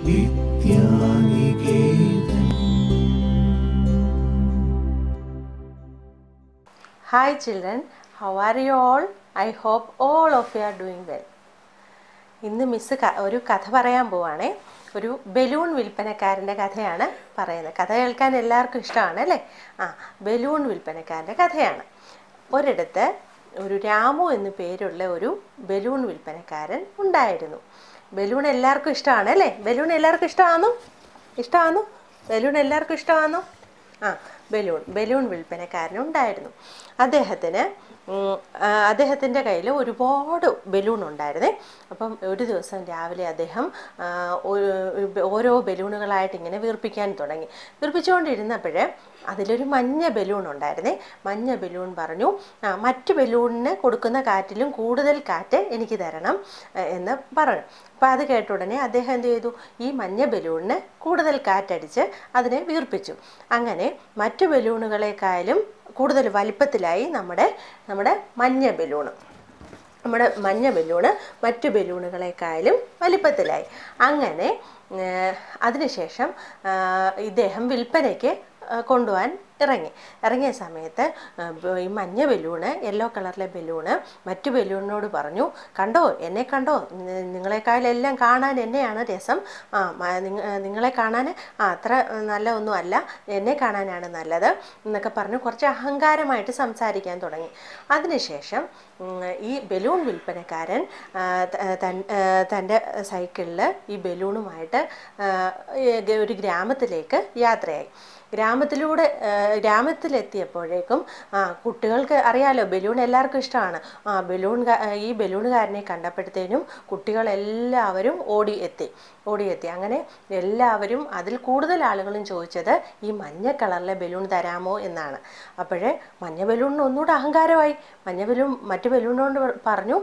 Vidyaniketan Hi children, how are you all? I hope all of you are doing well. ഇന്ന് miss ക- ഒരു കഥ പറയാൻ പോവാണേ ഒരു ബലൂൺ വിൽപ്പനക്കാരൻ്റെ കഥയാണ് പറയുന്നത് കഥ കേൾക്കാൻ എല്ലാവർക്കും ഇഷ്ടമാണ് അല്ലേ ആ ബലൂൺ വിൽപ്പനക്കാരൻ്റെ കഥയാണ് ഒരിടത്ത് ഒരു രാമു എന്നു പേരുള്ള ഒരു ബലൂൺ വിൽപ്പനക്കാരൻ ഉണ്ടായിരുന്നു ബലൂൺ എല്ലാവർക്കും ഇഷ്ടമാണ് അല്ലേ ബലൂൺ എല്ലാവർക്കും ഇഷ്ടമാണോ ഇഷ്ടമാണോ ബലൂൺ എല്ലാവർക്കും ഇഷ്ടമാണോ ആ ബലൂൺ ബലൂൺ വിൽപ്പനക്കാരനുണ്ടായിരുന്നു അദ്ദേഹത്തിന് ഉം, ആ, അദ്ദേഹത്തിൻ്റെ കയ്യിൽ ഒരുപാട് ബലൂൺ ഉണ്ടായിരുന്നേ അപ്പം ഒരു ദിവസം രാവിലെ അദ്ദേഹം ആ, ഒരു- ഓരോ ബലൂണുകളായിട്ട് ഇങ്ങനെ വീർപ്പിക്കാൻ തുടങ്ങി വീർപ്പിച്ചുകൊണ്ടിരുന്നപ്പോൾ അതിലൊരു മഞ്ഞ ബലൂൺ ഉണ്ടായിരുന്നേ മഞ്ഞ ബലൂൺ പറഞ്ഞു "ആ, മറ്റു ബലൂണിന് കൊടുക്കുന്ന കാറ്റിലും കൂടുതൽ കാറ്റ് എനിക്ക് തരണം ആ, എന്ന് പറഞ്ഞു അപ്പോൾ അത് കേട്ട ഉടനെ അദ്ദേഹം എന്ത് ചെയ്തു ഈ മഞ്ഞ ബലൂണിന് കൂടുതൽ കാറ്റടിച്ച് അതിനെ വീർപ്പിച്ചു അങ്ങനെ മറ്റു ബലൂണുകളെക്കാളും കൂടുതൽ വലിപ്പത്തിലായി നമ്മുടെ നമ്മുടെ മഞ്ഞ ബലൂണ് നമ്മുടെ മഞ്ഞ ബലൂണ് മറ്റു ബലൂണുകളെക്കാളും വലിപ്പത്തിലായി അങ്ങനെ ഏഹ്, അതിനുശേഷം ആഹ്, ഇദ്ദേഹം വിൽപ്പനയ്ക്ക് ആഹ്, കൊണ്ടുപോകാൻ ഇറങ്ങി ഇറങ്ങിയ സമയത്ത് ആഹ്, ബ- ഈ മഞ്ഞ ബലൂണ് യെല്ലോ കളറിലെ ബലൂണ് മറ്റു ബലൂണിനോട് പറഞ്ഞു കണ്ടോ എന്നെ കണ്ടോ നി- നിങ്ങളെക്കാളെല്ലാം കാണാൻ എന്നെയാണ് രസം ആ മ- നിങ്ങ- നിങ്ങളെ കാണാൻ ആ അത്ര നല്ല ഒന്നും അല്ല എന്നെ കാണാനാണ് നല്ലത് എന്നൊക്കെ പറഞ്ഞ് കുറച്ച് അഹങ്കാരമായിട്ട് സംസാരിക്കാൻ തുടങ്ങി അതിനുശേഷം ഉം, ഈ ബലൂൺ വിൽപ്പനക്കാരൻ ആ, ത- തൻ- ആ, തൻ്റെ സൈക്കിളിൽ ഈ ബലൂണുമായിട്ട് ആ, ഈ ഗ- ഒരു ഗ്രാമത്തിലേക്ക് യാത്രയായി ഗ്രാമത്തിലൂടെ ആ, ഗ്രാമത്തിലെത്തിയപ്പോഴേക്കും ആ കുട്ടികൾക്ക് അറിയാലോ ബലൂൺ എല്ലാവർക്കും ഇഷ്ടമാണ് ആ ബലൂൺ കാ- ഈ ബലൂണുകാരനെ കണ്ടപ്പോഴത്തേനും കുട്ടികളെല്ലാവരും ഓടി എത്തി ഓടിയെത്തി അങ്ങനെ എല്ലാവരും അതിൽ കൂടുതൽ ആളുകളും ചോദിച്ചത് ഈ മഞ്ഞ കളറിലെ ബലൂൺ തരാമോ എന്നാണ് അപ്പോഴേ മഞ്ഞ ബലൂണിന് ഒന്നുകൂടെ അഹങ്കാരമായി മഞ്ഞ ബലൂൺ മറ്റു ബലൂണിനോട് പറഞ്ഞു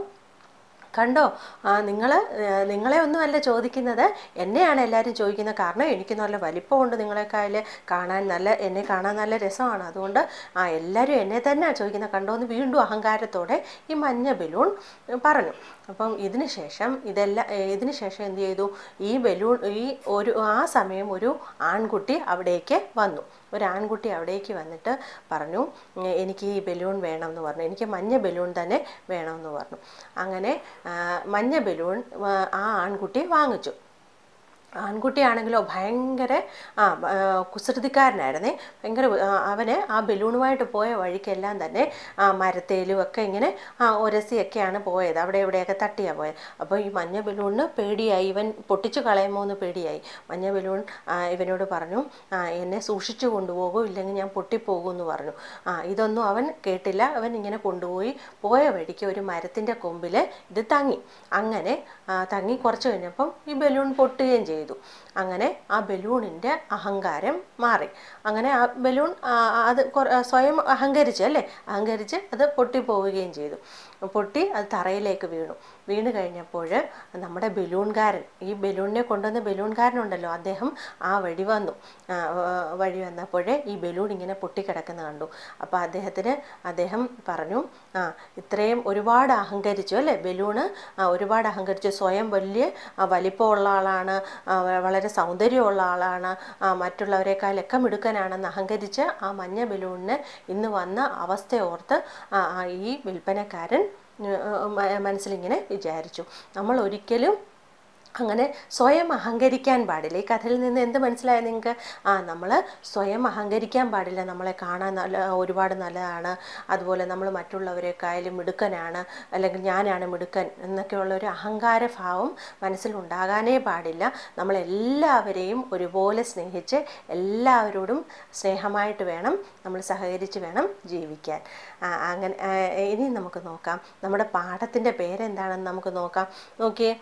കണ്ടോ ആ നിങ്ങൾ നിങ്ങളെ ഒന്നുമല്ല ചോദിക്കുന്നത് എന്നെയാണ് എല്ലാവരും ചോദിക്കുന്നത് കാരണം എനിക്ക് നല്ല വലിപ്പമുണ്ട് നിങ്ങളെക്കാൾ കാണാൻ നല്ല എന്നെ കാണാൻ നല്ല രസമാണ് അതുകൊണ്ട് ആ എല്ലാവരും എന്നെ തന്നെയാണ് ചോദിക്കുന്നത് കണ്ടോ എന്ന് വീണ്ടും അഹങ്കാരത്തോടെ ഈ മഞ്ഞ ബലൂൺ പറഞ്ഞു അപ്പം ഇതിന് ശേഷം ഇതെല്ലാം ഇതിന് ശേഷം എന്ത് ചെയ്തു ഈ ബലൂൺ ഈ ഒരു ആ സമയം ഒരു ആൺകുട്ടി അവിടേക്ക് വന്നു ഒരു ആൺകുട്ടി അവിടേക്ക് വന്നിട്ട് പറഞ്ഞു "ഉം, എനിക്ക് ഈ ബലൂൺ വേണമെന്ന് പറഞ്ഞു എനിക്ക് മഞ്ഞ ബലൂൺ തന്നെ വേണമെന്ന് പറഞ്ഞു അങ്ങനെ ആ, മഞ്ഞ ബലൂൺ ആ, ആ ആൺകുട്ടി വാങ്ങിച്ചു ആൺകുട്ടിയാണെങ്കിലോ ഭയങ്കര ആ ആ, കുസൃതിക്കാരനായിരുന്നേ ഭയങ്കര ആ, അവന് ആ ബലൂണുമായിട്ട് പോയ വഴിക്കെല്ലാം തന്നെ ആ മരത്തേലും ഒക്കെ ഇങ്ങനെ ആ ഉരസിയൊക്കെയാണ് പോയത് അവിടെ ഇവിടെയൊക്കെ തട്ടിയാണ് പോയത് അപ്പോൾ ഈ മഞ്ഞ ബലൂണിന് പേടിയായി ഇവൻ പൊട്ടിച്ചു കളയുമോ എന്ന് പേടിയായി മഞ്ഞ ബലൂൺ ആ, ഇവനോട് പറഞ്ഞു ആ, എന്നെ സൂക്ഷിച്ചു കൊണ്ടുപോകൂ ഇല്ലെങ്കിൽ ഞാൻ പൊട്ടിപ്പോകും എന്ന് പറഞ്ഞു ആ ഇതൊന്നും അവൻ കേട്ടില്ല അവൻ ഇങ്ങനെ കൊണ്ടുപോയി പോയ വഴിക്ക് ഒരു മരത്തിൻ്റെ കൊമ്പിൽ ഇത് തങ്ങി അങ്ങനെ ആ, തങ്ങി കുറച്ച് കഴിഞ്ഞപ്പം ഈ ബലൂൺ പൊട്ടുകയും ചെയ്തു അങ്ങനെ ആ ബലൂണിൻ്റെ അഹങ്കാരം മാറി അങ്ങനെ ആ ബലൂൺ ആ, അത് കൊറ- സ്വയം അഹങ്കരിച്ച് അല്ലേ അഹങ്കരിച്ച് അത് പൊട്ടിപ്പോവുകയും ചെയ്തു പൊട്ടി അത് തറയിലേക്ക് വീണു വീണ് കഴിഞ്ഞപ്പോൾ നമ്മുടെ ബലൂൺകാരൻ ഈ ബലൂണിനെ കൊണ്ടുവന്ന ബലൂൺകാരനുണ്ടല്ലോ അദ്ദേഹം ആ വഴി വന്നു ആ, ആ, വഴി വന്നപ്പോഴേ ഈ ബലൂൺ ഇങ്ങനെ പൊട്ടിക്കിടക്കുന്ന കണ്ടു അപ്പോൾ അദ്ദേഹത്തിന് അദ്ദേഹം പറഞ്ഞു ആ ഇത്രയും ഒരുപാട് അഹങ്കരിച്ചു അല്ലേ ബലൂണ് ആ, ഒരുപാട് അഹങ്കരിച്ചു സ്വയം വലിയ ആ, വലിപ്പമുള്ള ആളാണ് ആ, വ- വളരെ സൗന്ദര്യമുള്ള ആളാണ് ആ, മറ്റുള്ളവരെക്കാളൊക്കെ മിടുക്കനാണെന്ന് അഹങ്കരിച്ച് ആ മഞ്ഞ ബലൂണിന് ഇന്ന് വന്ന അവസ്ഥ ഓർത്ത് ആ, ആ, ഈ വിൽപ്പനക്കാരൻ ഏഹ്, മ- മനസ്സിലിങ്ങനെ വിചാരിച്ചു നമ്മൾ ഒരിക്കലും അങ്ങനെ സ്വയം അഹങ്കരിക്കാൻ പാടില്ല ഈ കഥയിൽ നിന്ന് എന്ത് മനസ്സിലായി നിങ്ങൾക്ക് ആ നമ്മൾ സ്വയം അഹങ്കരിക്കാൻ പാടില്ല നമ്മളെ കാണാൻ നല്ല ഒരുപാട് നല്ലതാണ് അതുപോലെ നമ്മൾ മറ്റുള്ളവരെക്കായാലും മിടുക്കനാണ് അല്ലെങ്കിൽ ഞാനാണ് മിടുക്കൻ എന്നൊക്കെയുള്ള ഒരു അഹങ്കാര ഭാവം മനസ്സിലുണ്ടാകാനേ പാടില്ല നമ്മളെല്ലാവരെയും ഒരുപോലെ സ്നേഹിച്ച് എല്ലാവരോടും സ്നേഹമായിട്ട് വേണം നമ്മൾ സഹകരിച്ച് വേണം ജീവിക്കാൻ ആ, അങ്ങനെ ആ, ഇനി നമുക്ക് നോക്കാം നമ്മുടെ പാഠത്തിൻ്റെ പേരെന്താണെന്ന് നമുക്ക് നോക്കാം നോക്കിയേ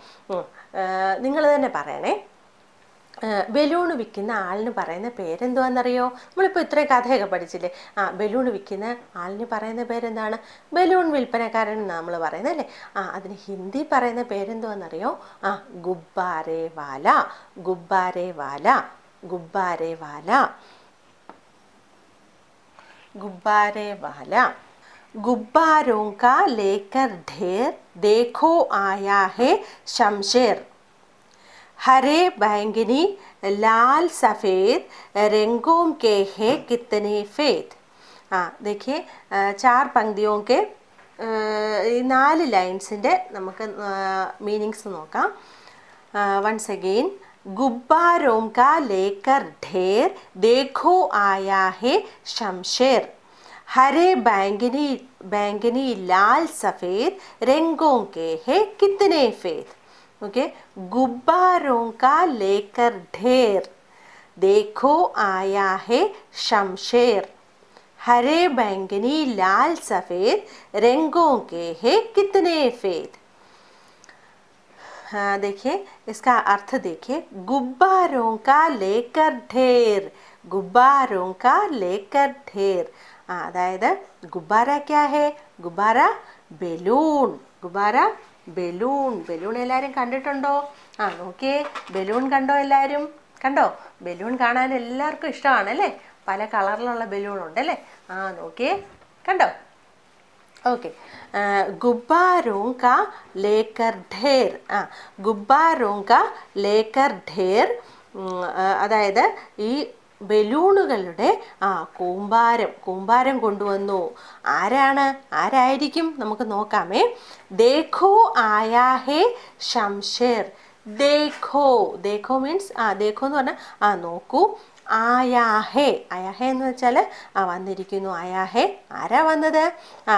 നിങ്ങൾ തന്നെ പറയണേ ബലൂൺ വിൽക്കുന്ന ആളിന് പറയുന്ന പേരെന്തുവാണെന്നറിയോ നമ്മളിപ്പോൾ ഇത്രയും കഥയൊക്കെ പഠിച്ചില്ലേ ആ ബലൂൺ വിൽക്കുന്ന ആളിന് പറയുന്ന പേരെന്താണ് ബലൂൺ വിൽപ്പനക്കാരൻ എന്നാണ് നമ്മൾ പറയുന്നത് അല്ലേ ആ അതിന് ഹിന്ദി പറയുന്ന പേരെന്തുവാണെന്നറിയോ ആ ഗുബ്ബാരേ വാല ഗുബ്ബാരേ വാല ഗുബ്ബാരേ വാല गुब्बारे वाला गुब्बारों का लेकर ढेर देखो आया है शमशेर हरे बैंगनी लाल सफ़ेद रंगों के है कितने फेद ആ देखिए चार पंक्तियों के ഈ നാല് ലൈൻസിൻ്റെ നമുക്ക് മീനിങ്സ് നോക്കാം വൺസ് അഗെയിൻ गुब्बारों का लेकर ढेर देखो आया है शमशेर हरे बैंगनी बैंगनी लाल सफ़ेद रंगों के है कितने फेद ओके गुब्बारों का लेकर ढेर देखो आया है शमशेर हरे बैंगनी लाल सफ़ेद रंगों के है कितने फेद हाँ देखिए इसका अर्थ देखिए गुब्बारों का लेकर ढेर गुब्बारों का लेकर ढेर ആ അതായത് ഗുബ്ബാര ക്യാ ഹേ ഗുബ്ബാര ബലൂൺ ഗുബ്ബാര ബലൂൺ ബലൂൺ എല്ലാവരും കണ്ടിട്ടുണ്ടോ ആ നോക്കിയേ ബലൂൺ കണ്ടോ എല്ലാവരും കണ്ടോ ബലൂൺ കാണാൻ എല്ലാവർക്കും ഇഷ്ടമാണ് അല്ലേ പല കളറിലുള്ള ബലൂൺ ഉണ്ട് അല്ലേ ആ നോക്കിയേ കണ്ടോ ओके गुब्बारों का लेकर ढेर ആ ഗുബ്ബാരോं का लेकर ढेर ഉം, ആ, അതായത് ഈ ബലൂണുകളുടെ ആ കൂമ്പാരം കൂമ്പാരം കൊണ്ടുവന്നു ആരാണ് ആരായിരിക്കും നമുക്ക് നോക്കാമേ ദേഖോ ആയാ ഹേ ശംഷേർ ദേഖോ ദേഖോ മീൻസ് ആ ദേഖോ എന്ന് പറഞ്ഞാൽ ആ നോക്കൂ ആയാഹേ ആയാഹേ എന്ന് വെച്ചാൽ ആ വന്നിരിക്കുന്നു ആയാഹേ ആരാ വന്നത് ആ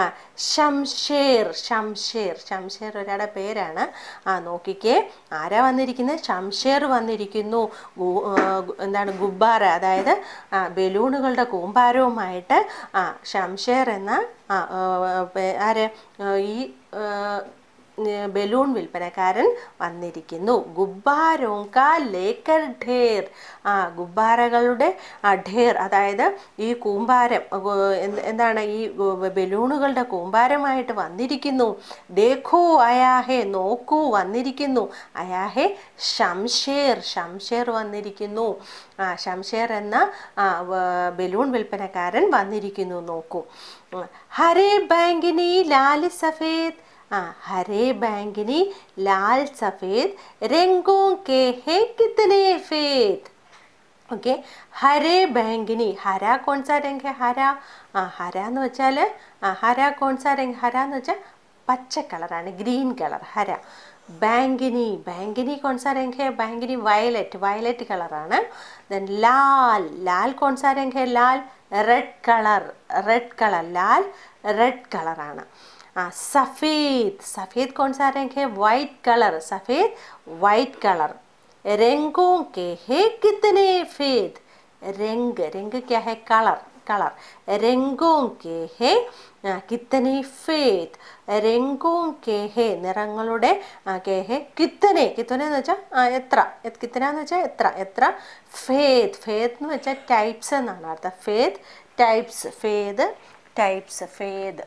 ശംഷേർ ശംഷേർ ശംഷേർ ഒരാളുടെ പേരാണ് ആ നോക്കിക്കേ ആരാ വന്നിരിക്കുന്നത് ശംഷേർ വന്നിരിക്കുന്നു ഗു- ആ, ഗു- എന്താണ് ഗുബ്ബാര അതായത് ആ, ബലൂണുകളുടെ കൂമ്പാരവുമായിട്ട് ആ ശംഷേർ എന്ന ആ, ആ, പേ- ആര് ആ, ഈ ആ, ബലൂൺ വിൽപ്പനക്കാരൻ വന്നിരിക്കുന്നു ഗുബ്ബാരോം കാ ലേക്കർ ഢേർ ആ ഗുബ്ബാരകളുടെ ആ ഢേർ അതായത് ഈ കൂമ്പാരം ഗു- എന്ത്- എന്താണ് ഈ ഗു- ബലൂണുകളുടെ കൂമ്പാരമായിട്ട് വന്നിരിക്കുന്നു ദേഖോ അയാഹെ നോക്കൂ വന്നിരിക്കുന്നു അയാഹെ ശംഷേർ ശംഷേർ വന്നിരിക്കുന്നു ആ ശംഷേർ എന്ന ആ, വ- ബലൂൺ വിൽപ്പനക്കാരൻ വന്നിരിക്കുന്നു നോക്കൂ ഉം. ഹരേ ബാങ്കിനി ലാല് സഫേദ് ആ ഹരേ बैंगनी लाल सफ़ेद रंगों के है कितने फेद ഓക്കെ ഹരേ ബാങ്കിനി ഹര കോൺ സാ രംഗ് ഹെ ഹര ആ ഹര എന്ന് വെച്ചാൽ ആ ഹര കോൺ സാ രംഗ് ഹര എന്ന് വെച്ചാൽ പച്ച കളറാണ് ഗ്രീൻ കളർ ഹര ബാങ്കിനി ബാങ്കിനി കോൺ സാ രംഗ് ഹെ ബാങ്കിനി വയലറ്റ് വയലറ്റ് കളറാണ് ദെൻ ലാൽ ലാൽ കോൺ സാ രംഗ് ഹെ ലാൽ റെഡ് കളർ റെഡ് കളർ ലാൽ റെഡ് കളറാണ് ആ സഫേദ് സഫേദ് കോൺ സാ രംഗ് ഹെ വൈറ്റ് കളർ സഫേദ് വൈറ്റ് കളർ रंगों के है कितने फेद रंग रंग क्या है कलर കളർ രംഗോं के है ആ, കിത്തനെ ഫേത് രംഗോं के है നിറങ്ങളുടെ ആ, के है കിത്തനെ കിത്തനെ എന്ന് വെച്ചാൽ ആ, എത്ര എ- കിത്തന എന്ന് വെച്ചാൽ എത്ര എത്ര ഫേത് ഫേത് എന്ന് വെച്ചാൽ ടൈപ്സ് എന്നാണ് അർത്ഥം ഫേത് ടൈപ്സ് ഫേത് ടൈപ്സ് ഫേത്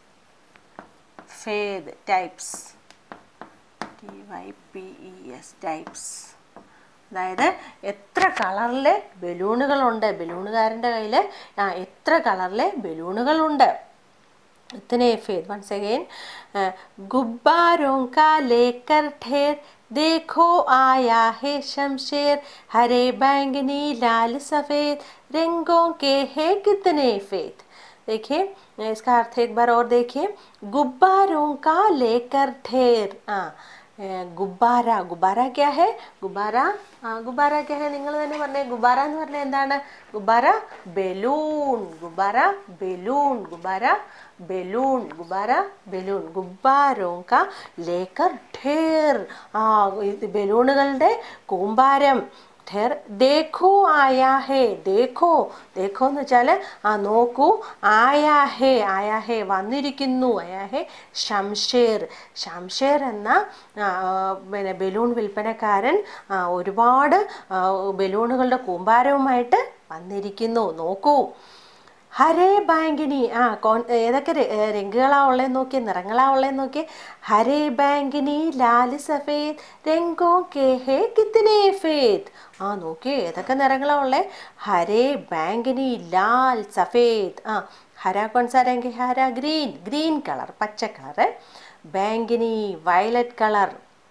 ഫേത് types T Y P E S types അതായത് എത്ര കളറിലെ ബലൂണുകളുണ്ട് ബലൂണുകാരൻ്റെ കയ്യിൽ ആ എത്ര കളറിലെ ബലൂണുകളുണ്ട് इतने फेद वंस अगेन गुब्बारों का लेकर ढेर देखो आया है शमशेर हरे बैंगनी लाल सफ़ेद रंगों के है कितने फेद देखिए इसका अर्थ एक बार और देखिए गुब्बारों का लेकर ढेर हाँ ഗുബാര ഗുബാര ക്യാ ഹെ ഗുബാര ആ ഗുബാര ക്യാ ഹെ നിങ്ങൾ തന്നെ പറഞ്ഞേ ഗുബാര എന്ന് പറഞ്ഞാൽ എന്താണ് ഗുബാര ബലൂൺ ഗുബാര ബലൂൺ ഗുബാര ബലൂൺ ഗുബാര ബലൂൺ ഗുബ്ബാരോം കാ ലേക്കർ ഠേർ ആ ഇത് ബലൂണുകളുടെ കൂമ്പാരം ഠേർ ദേഖോ ആയാ ഹേ ദേഖോ ദേഖോ എന്ന് വെച്ചാൽ ആ നോക്കൂ ആയാ ഹേ ആയാ ഹേ വന്നിരിക്കുന്നു ആയാ ഹേ ശംഷേർ ശംഷേർ എന്ന ആ, പിന്നെ ബലൂൺ വിൽപ്പനക്കാരൻ ആ, ഒരുപാട് ആ, ബലൂണുകളുടെ കൂമ്പാരവുമായിട്ട് വന്നിരിക്കുന്നു നോക്കൂ ഹരേ ബാങ്കിനി ആ കോൺ ഏതൊക്കെ ര- ഏ, രംഗുകളാ ഉള്ളതെന്ന് നോക്കി നിറങ്ങളാ ഉള്ളതെന്ന് നോക്കി ഹരേ ബാങ്കിനി ലാല് സഫേദ് രംഗോ കെ ഹേ കിത്തനെ ഫേദ് ആ നോക്കി ഏതൊക്കെ നിറങ്ങളാ ഉള്ളേ ഹരേ ബാങ്കിനി ലാൽ സഫേദ് ആ ഹര കോൺസാ രംഗ് ഹര ഗ്രീൻ ഗ്രീൻ കളർ പച്ച കളർ ബാങ്കിനി വയലറ്റ് കളർ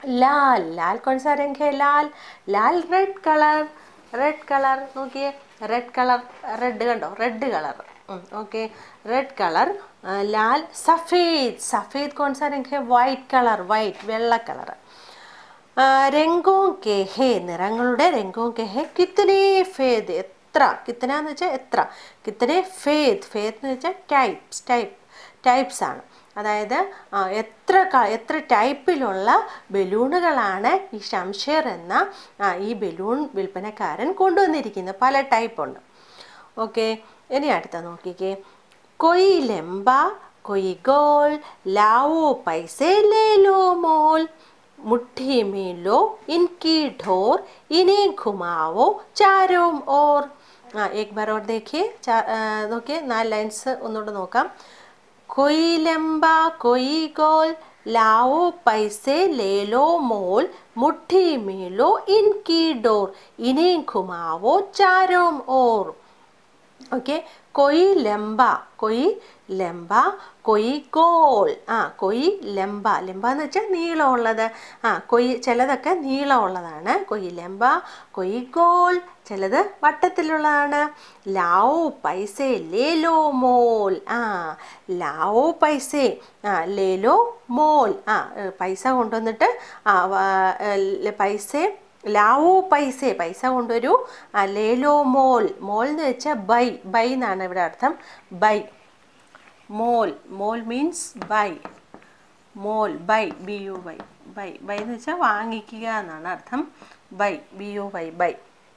लाल लाल कौन सा रंग है लाल लाल रेड കളർ റെഡ് കളർ നോക്കിയേ റെഡ് കളർ റെഡ് കണ്ടോ red colour okay red colour ലാൽ സഫേദ് സഫേദ് കോൺ സാ രംഗ് ഹെ വൈറ്റ് കളർ വൈറ്റ് വെള്ള കളർ രംഗോ കെ ഹേ നിറങ്ങളുടെ രംഗോ കെ ഹേ കിത്തനെ ഫേദ് എത്ര കിത്തന എന്ന് വെച്ചാൽ എത്ര കിത്തനെ ഫേദ് ഫേദ് എന്ന് വെച്ചാൽ ടൈപ്സ് ടൈപ്പ് ടൈപ്സ് ആണ് അതായത് ആ, എത്ര ക- എത്ര ടൈപ്പിലുള്ള ബലൂണുകളാണ് ഈ ഷംഷേർ എന്ന ആ, ഈ ബലൂൺ വിൽപ്പനക്കാരൻ കൊണ്ടുവന്നിരിക്കുന്നത് പല ടൈപ്പുണ്ട് ഓക്കെ ഇനി അടുത്ത നോക്കിക്കേ കൊയ് ലെമ്പ കൊയ് ഗോൾ ലാവോ പൈസേ ലേ ലോ മോൾ मुट्ठी में लो इनकी ढोर इन्हें घुमाओ चारों ओर ആ एक बार और देखिए चार നോക്കിയേ നാല് ലൈൻസ് ഒന്നുകൂടെ നോക്കാം കൊയ് ലംബ കൊയ് ഗോൾ ലാവോ പൈസെ ലേലോ മോൾ മുഠി മേലോ ഇൻകി ഡോർ ഇനെ ഘുമാവോ ചാരോം ഓർ ഓക്കെ കൊയ് ലംബ കൊയ് ലംബ കൊയ് ഗോൾ ആ കൊയ് ലംബ ലംബ എന്ന് വെച്ചാൽ നീളമുള്ളത് ആ കൊയ് ചിലതൊക്കെ നീളമുള്ളതാണ് കൊയ് ലംബ കൊയ് ഗോൾ ചിലത് വട്ടത്തിലുള്ളതാണ് ലാവോ പൈസേ ലേലോ മോൾ ആ ലാവോ പൈസേ ആ ലേലോ മോൾ ആ ഏ, പൈസ കൊണ്ടുവന്നിട്ട് ആ വ- ഏ, ല- പൈസേ ലാവോ പൈസ പൈസ കൊണ്ടുവരൂ ആ ലേലോ മോൾ മോൾ എന്ന് വെച്ചാൽ ബൈ ബൈ എന്നാണ് ഇവിടെ അർത്ഥം ബൈ മോൾ മോൾ മീൻസ് ബൈ മോൾ buy B U Y buy buy buy വെച്ചാൽ വാങ്ങിക്കുക എന്നാണ് അർത്ഥം buy B U Y buy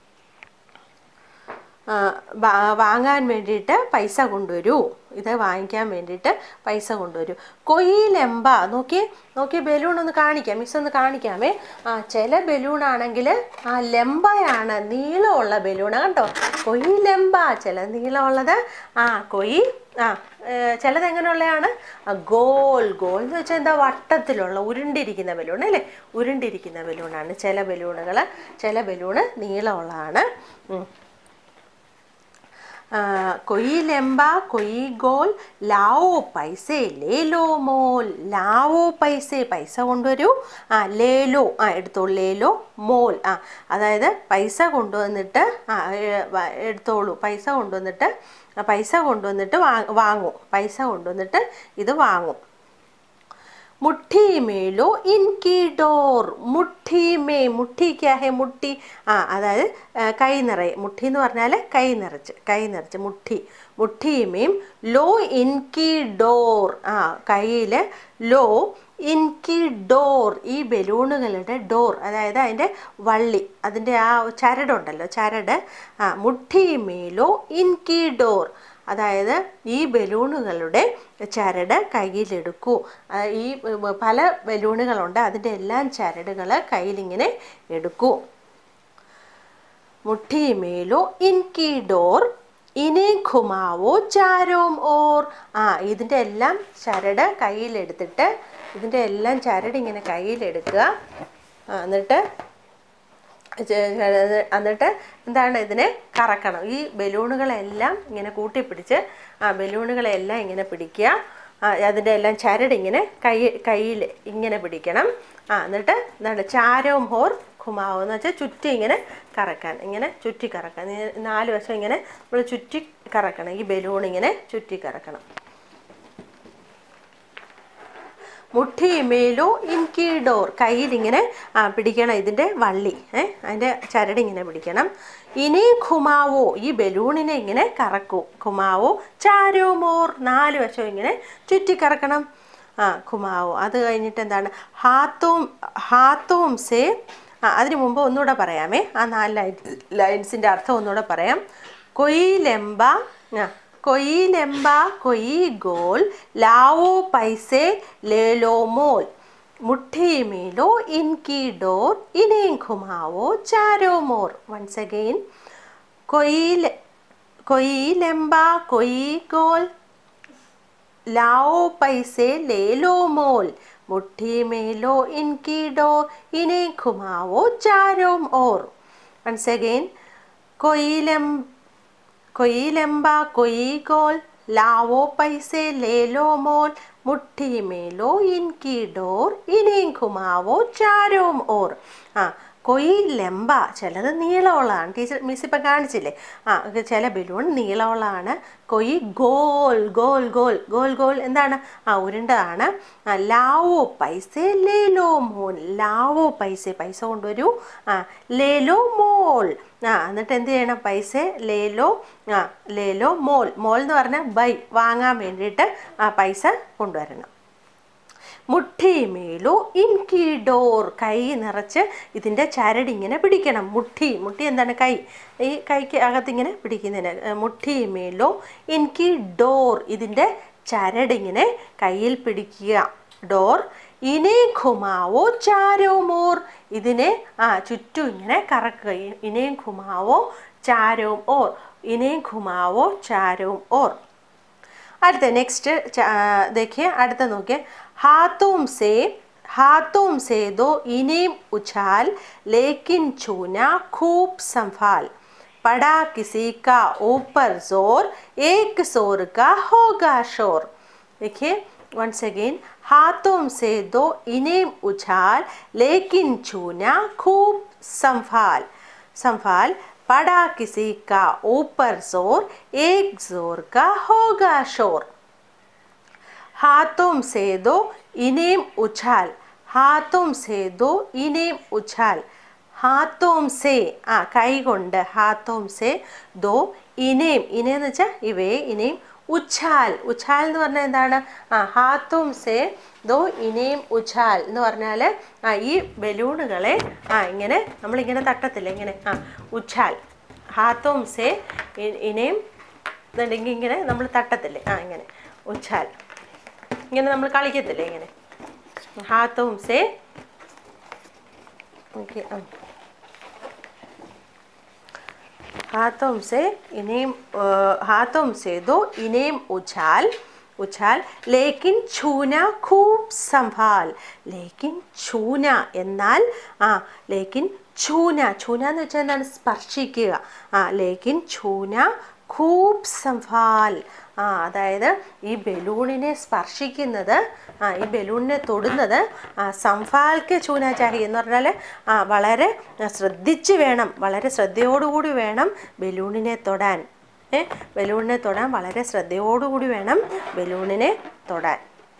buy, വാ- വാങ്ങാൻ വേണ്ടിയിട്ട് പൈസ കൊണ്ടുവരൂ ഇത് വാങ്ങിക്കാൻ വേണ്ടിയിട്ട് പൈസ കൊണ്ടുവരൂ കൊയിലെമ്പ നോക്കി നോക്കി ബലൂൺ ഒന്ന് കാണിക്കാം മിസ് ഒന്ന് കാണിക്കാമേ ആ ചില ബലൂൺ ആണെങ്കിൽ ആ ലെമ്പയാണ് നീളമുള്ള ബലൂണ് കണ്ടോ കൊയിലെമ്പ ചില നീളമുള്ളത് ആ കൊയ് ആ ഏ, ചിലത് എങ്ങനെയുള്ളതാണ് ആ ഗോൾ ഗോൾ എന്ന് വെച്ചാൽ എന്താ വട്ടത്തിലുള്ള ഉരുണ്ടിരിക്കുന്ന ബലൂൺ അല്ലേ ഉരുണ്ടിരിക്കുന്ന ബലൂണാണ് ചില ബലൂണുകൾ ചില ബലൂണ് നീളമുള്ളതാണ് ഉം. ആ, കൊയ് ലെമ്പ കൊയ് ഗോൾ ലാവോ പൈസേ ലേലോ മോൾ ലാവോ പൈസേ പൈസ കൊണ്ടുവരൂ ആ ലേലോ ആ എടുത്തോളൂ ലേലോ മോൾ ആ അതായത് പൈസ കൊണ്ടുവന്നിട്ട് ആ ഏ, വ- എടുത്തോളൂ പൈസ കൊണ്ടുവന്നിട്ട് ആ, പൈസ കൊണ്ടുവന്നിട്ട് വാ വാങ്ങും പൈസ കൊണ്ടുവന്നിട്ട് ഇത് വാങ്ങും മുഠി മേലോ ഇൻകി ഡോർ മുഠി മേ മുഠി ക്യാ ഹെ മുഠി ആ അതായത് ആ, കൈ നിറയെ മുഠി എന്ന് പറഞ്ഞാൽ കൈ നിറച്ച് കൈ നിറച്ച് മുഠി മുഠി മേം ലോ ഇൻകി ഡോർ ആ കയ്യിൽ ലോ ഇൻകി ഡോർ ഈ ബലൂണുകളുടെ ഡോർ അതായത് അതിൻ്റെ വള്ളി അതിൻ്റെ ആ ചരടുണ്ടല്ലോ ചരട് ആ മുഠി മേലോ ഇൻകി ഡോർ അതായത് ഈ ബലൂണുകളുടെ ചരട് കയ്യിലെടുക്കൂ ആ, ഈ ഉം, പല ബലൂണുകളുണ്ട് അതിൻ്റെ എല്ലാം ചരടുകൾ കയ്യിലിങ്ങനെ എടുക്കൂ മുഠി മേലോ ഇൻകി ഡോർ ഇനെ ഘുമാവോ ചാരോം ഓർ ആ ഇതിൻ്റെ എല്ലാം ചരട് കയ്യിലെടുത്തിട്ട് ഇതിൻ്റെ എല്ലാം ചരട് ഇങ്ങനെ കയ്യിലെടുക്കുക ആ, എന്നിട്ട് ചെ- ചെ- എന്നിട്ട് എന്താണ് ഇതിനെ കറക്കണം ഈ ബലൂണുകളെല്ലാം ഇങ്ങനെ കൂട്ടിപ്പിടിച്ച് ആ ബലൂണുകളെല്ലാം ഇങ്ങനെ പിടിക്കുക ആ, അതിൻ്റെ എല്ലാം ചരട് ഇങ്ങനെ കൈ കയ്യിൽ ഇങ്ങനെ പിടിക്കണം ആ എന്നിട്ട് എന്താണ് ചാരവും ഹോർ ഖുമാവോ എന്ന് വെച്ചാൽ ചുറ്റി ഇങ്ങനെ കറക്കാൻ ഇങ്ങനെ ചുറ്റി കറക്കാൻ ഈ നാല് വശം ഇങ്ങനെ നമ്മൾ ചുറ്റി കറക്കണം ഈ ബലൂൺ ഇങ്ങനെ ചുറ്റി കറക്കണം മുഠി മേലോ ഇൻകി ഡോർ കയ്യിലിങ്ങനെ ആ, പിടിക്കണം ഇതിൻ്റെ വള്ളി ഏ അതിൻ്റെ ചരട് ഇങ്ങനെ പിടിക്കണം ഇനി ഖുമാവോ ഈ ബലൂണിനെ ഇങ്ങനെ കറക്കൂ ഖുമാവോ ചാരോ മോർ നാല് വശം ഇങ്ങനെ ചുറ്റിക്കറക്കണം ആ ഖുമാവോ അത് കഴിഞ്ഞിട്ട് എന്താണ് ഹാത്തോം ഹാത്തോം സേ ആ അതിന് മുമ്പ് ഒന്നുകൂടെ പറയാമേ ആ നാല് ലൈൻ ലൈൻസിൻ്റെ അർത്ഥം ഒന്നുകൂടെ പറയാം കൊയിലെമ്പ ആ കൊയിലെമ്പ കൊയി ഗോൾ ലാവോ പൈസെ ലേലോ മോൾ മുഠി മേലോ ഇൻകി ഡോർ ഇനേം ഘുമാവോ ചാരോ മോർ വൺസ് അഗെയിൻ കൊയിൽ കൊയിലെമ്പ കൊയി ഗോൾ लाओ पैसे ले लो मोल मुट्ठी में लो इनकी डोर इन्हें घुमाओ चारों ओर वंस अगेन कोई लम कोई लंबा कोई गोल लाओ पैसे ले लो मोल മുട്ടി മേലോ ഇൻകി ഡോർ ഇനിയും ഘുമാവോ ചാരോം ഓർ ആ കൊയ് ലെമ്പ ചിലത് നീളമുള്ളതാണ് ടീച്ചർ മിസ് ഇപ്പം കാണിച്ചില്ലേ ആ ഇത് ചില ബലൂൺ നീളമുള്ളതാണ് കൊയ് ഗോൾ ഗോൾ ഗോൾ ഗോൾ ഗോൾ എന്താണ് ആ ഉരുണ്ടതാണ് ആ ലാവോ പൈസ ലേലോ മോൻ ലാവോ പൈസ പൈസ കൊണ്ടുവരൂ ആ ലേലോ മോൾ ആ എന്നിട്ട് എന്ത് ചെയ്യണം പൈസ ലേലോ ആ ലേലോ മോൾ മോൾ എന്ന് പറഞ്ഞാൽ ബൈ വാങ്ങാൻ വേണ്ടിയിട്ട് ആ പൈസ കൊണ്ടുവരണം മുട്ടി മേലോ ഇൻകി ഡോർ കൈ നിറച്ച് ഇതിൻ്റെ ചരട് ഇങ്ങനെ പിടിക്കണം മുട്ടി മുട്ടി എന്താണ് കൈ ഈ കൈക്ക് അകത്തിങ്ങനെ പിടിക്കുന്നതിന് ഏ, മുട്ടി മേലോ ഇൻകി ഡോർ ഇതിൻ്റെ ചരട് ഇങ്ങനെ കയ്യിൽ പിടിക്കുക ഡോർ ഇനെ ഘുമാവോ ചാരോ മോർ ഇതിനെ ആ ചുറ്റും ഇങ്ങനെ കറക്കുക ഇ- ഇനേം ഘുമാവോ ചാരോം ഓർ ഇനേം ഘുമാവോ ചാരോം ഓർ അടുത്ത നെക്സ്റ്റ് देखिए അടുത്ത നോക്കിയേ हाथों से हाथों से दो इनेम उछाल लेकिन छूना खूब संभाल पड़ा किसी का ऊपर जोर एक जोर का होगा शोर देखिए वंस अगेन हाथों से दो इनेम उछाल लेकिन छूना खूब संभाल संभाल पड़ा किसी का ऊपर जोर एक जोर का होगा शोर हाथों से दो इनेम उछाल हाथों से दो इनेम उछाल ഹാത്തോം സേ ആ കൈ കൊണ്ട് ഹാത്തോം സേ ദോ ഇനേം ഇനേന്ന് വെച്ചാൽ ഇവയെ ഇനേം ഉച്ഛാൽ ഉച്ഛാൽ എന്ന് പറഞ്ഞാൽ എന്താണ് ആ ഹാത്തോം സേ ദോ ഇനേം ഉച്ഛാൽ എന്ന് പറഞ്ഞാൽ ആ ഈ ബലൂണുകളെ ആ ഇങ്ങനെ നമ്മളിങ്ങനെ തട്ടത്തില്ല ഇങ്ങനെ ആ ഉച്ഛാൽ ഹാത്തോം സേ ഇ- ഇനേം എന്നുണ്ടെങ്കിൽ ഇങ്ങനെ നമ്മൾ തട്ടത്തില്ലേ ആ ഇങ്ങനെ ഉച്ഛാൽ ഇങ്ങനെ നമ്മൾ കളിക്കത്തില്ലേ ഇങ്ങനെ ഹാത്തോം സേ ഓക്കെ ആ हाथों से इन्हें अ, हाथों से दो इन्हें उछाल ഉച്ചാൽ ലേക്കിൻ ചൂന ഖൂബ് സംഭാൽ ലേക്കിൻ ചൂന എന്നാൽ ആ ലേക്കിൻ ചൂന ചൂന എന്ന് വെച്ചാൽ എന്താണ് സ്പർശിക്കുക ആ ലേക്കിൻ ചൂന ഖൂബ് സംഭാൽ ആ അതായത് ഈ ബലൂണിനെ സ്പർശിക്കുന്നത് ആ ഈ ബലൂണിനെ തൊടുന്നത് ആ സംഭാൽക്ക് ചൂന ചാഹി എന്ന് പറഞ്ഞാൽ ആ വളരെ ശ്രദ്ധിച്ച് വേണം വളരെ ശ്രദ്ധയോടുകൂടി വേണം ബലൂണിനെ തൊടാൻ ഏ ബലൂണിനെ തൊടാൻ വളരെ ശ്രദ്ധയോടുകൂടി വേണം ബലൂണിനെ തൊടാൻ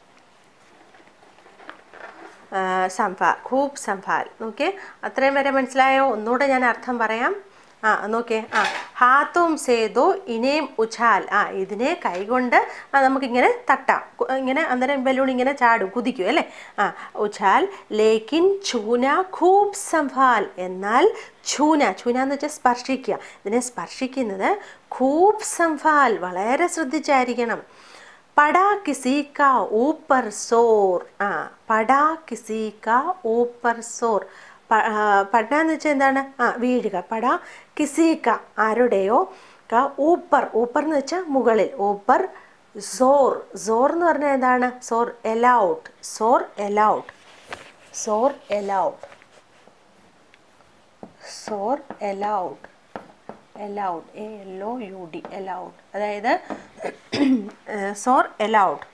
ആ, സംഭാൽ ഖൂബ് സംഭാൽ നോക്കിയേ അത്രയും വരെ മനസ്സിലായോ ഒന്നുകൂടെ ഞാൻ അർത്ഥം പറയാം ആ നോക്കിയേ ആ ഹാത്തും സേതോ ഇനേം ഉഛാൽ ആ ഇതിനെ കൈകൊണ്ട് ആ നമുക്കിങ്ങനെ തട്ടാം കു- ഇങ്ങനെ അന്നേരം ബലൂൺ ഇങ്ങനെ ചാടും കുതിക്കും അല്ലേ ആ ഉഛാൽ ലേക്കിൻ ചൂന ഖൂബ് സംഭാൽ എന്നാൽ ചൂന ചൂന എന്ന് വെച്ചാൽ സ്പർശിക്കുക ഇതിനെ സ്പർശിക്കുന്നത് ഖൂബ് സംഭാൽ വളരെ ശ്രദ്ധിച്ചായിരിക്കണം പടാ കിസി കാ ഊപ്പർ സോർ ആ പടാ കിസി കാ ഊപ്പർ സോർ പ- ആ, പട എന്ന് വെച്ചാൽ എന്താണ് ആ വീഴുക പട കിസീക്ക ആരുടെയോ ക ഊപ്പർ ഊപ്പർ എന്ന് വെച്ചാൽ മുകളിൽ ഊപ്പർ സോർ സോർ എന്ന് പറഞ്ഞാൽ എന്താണ് സോർ എലൗട്ട് സോർ എലൗട്ട് സോർ എലൗട്ട് സോർ aloud aloud A L O U D aloud അതായത് സോർ എലൗഡ്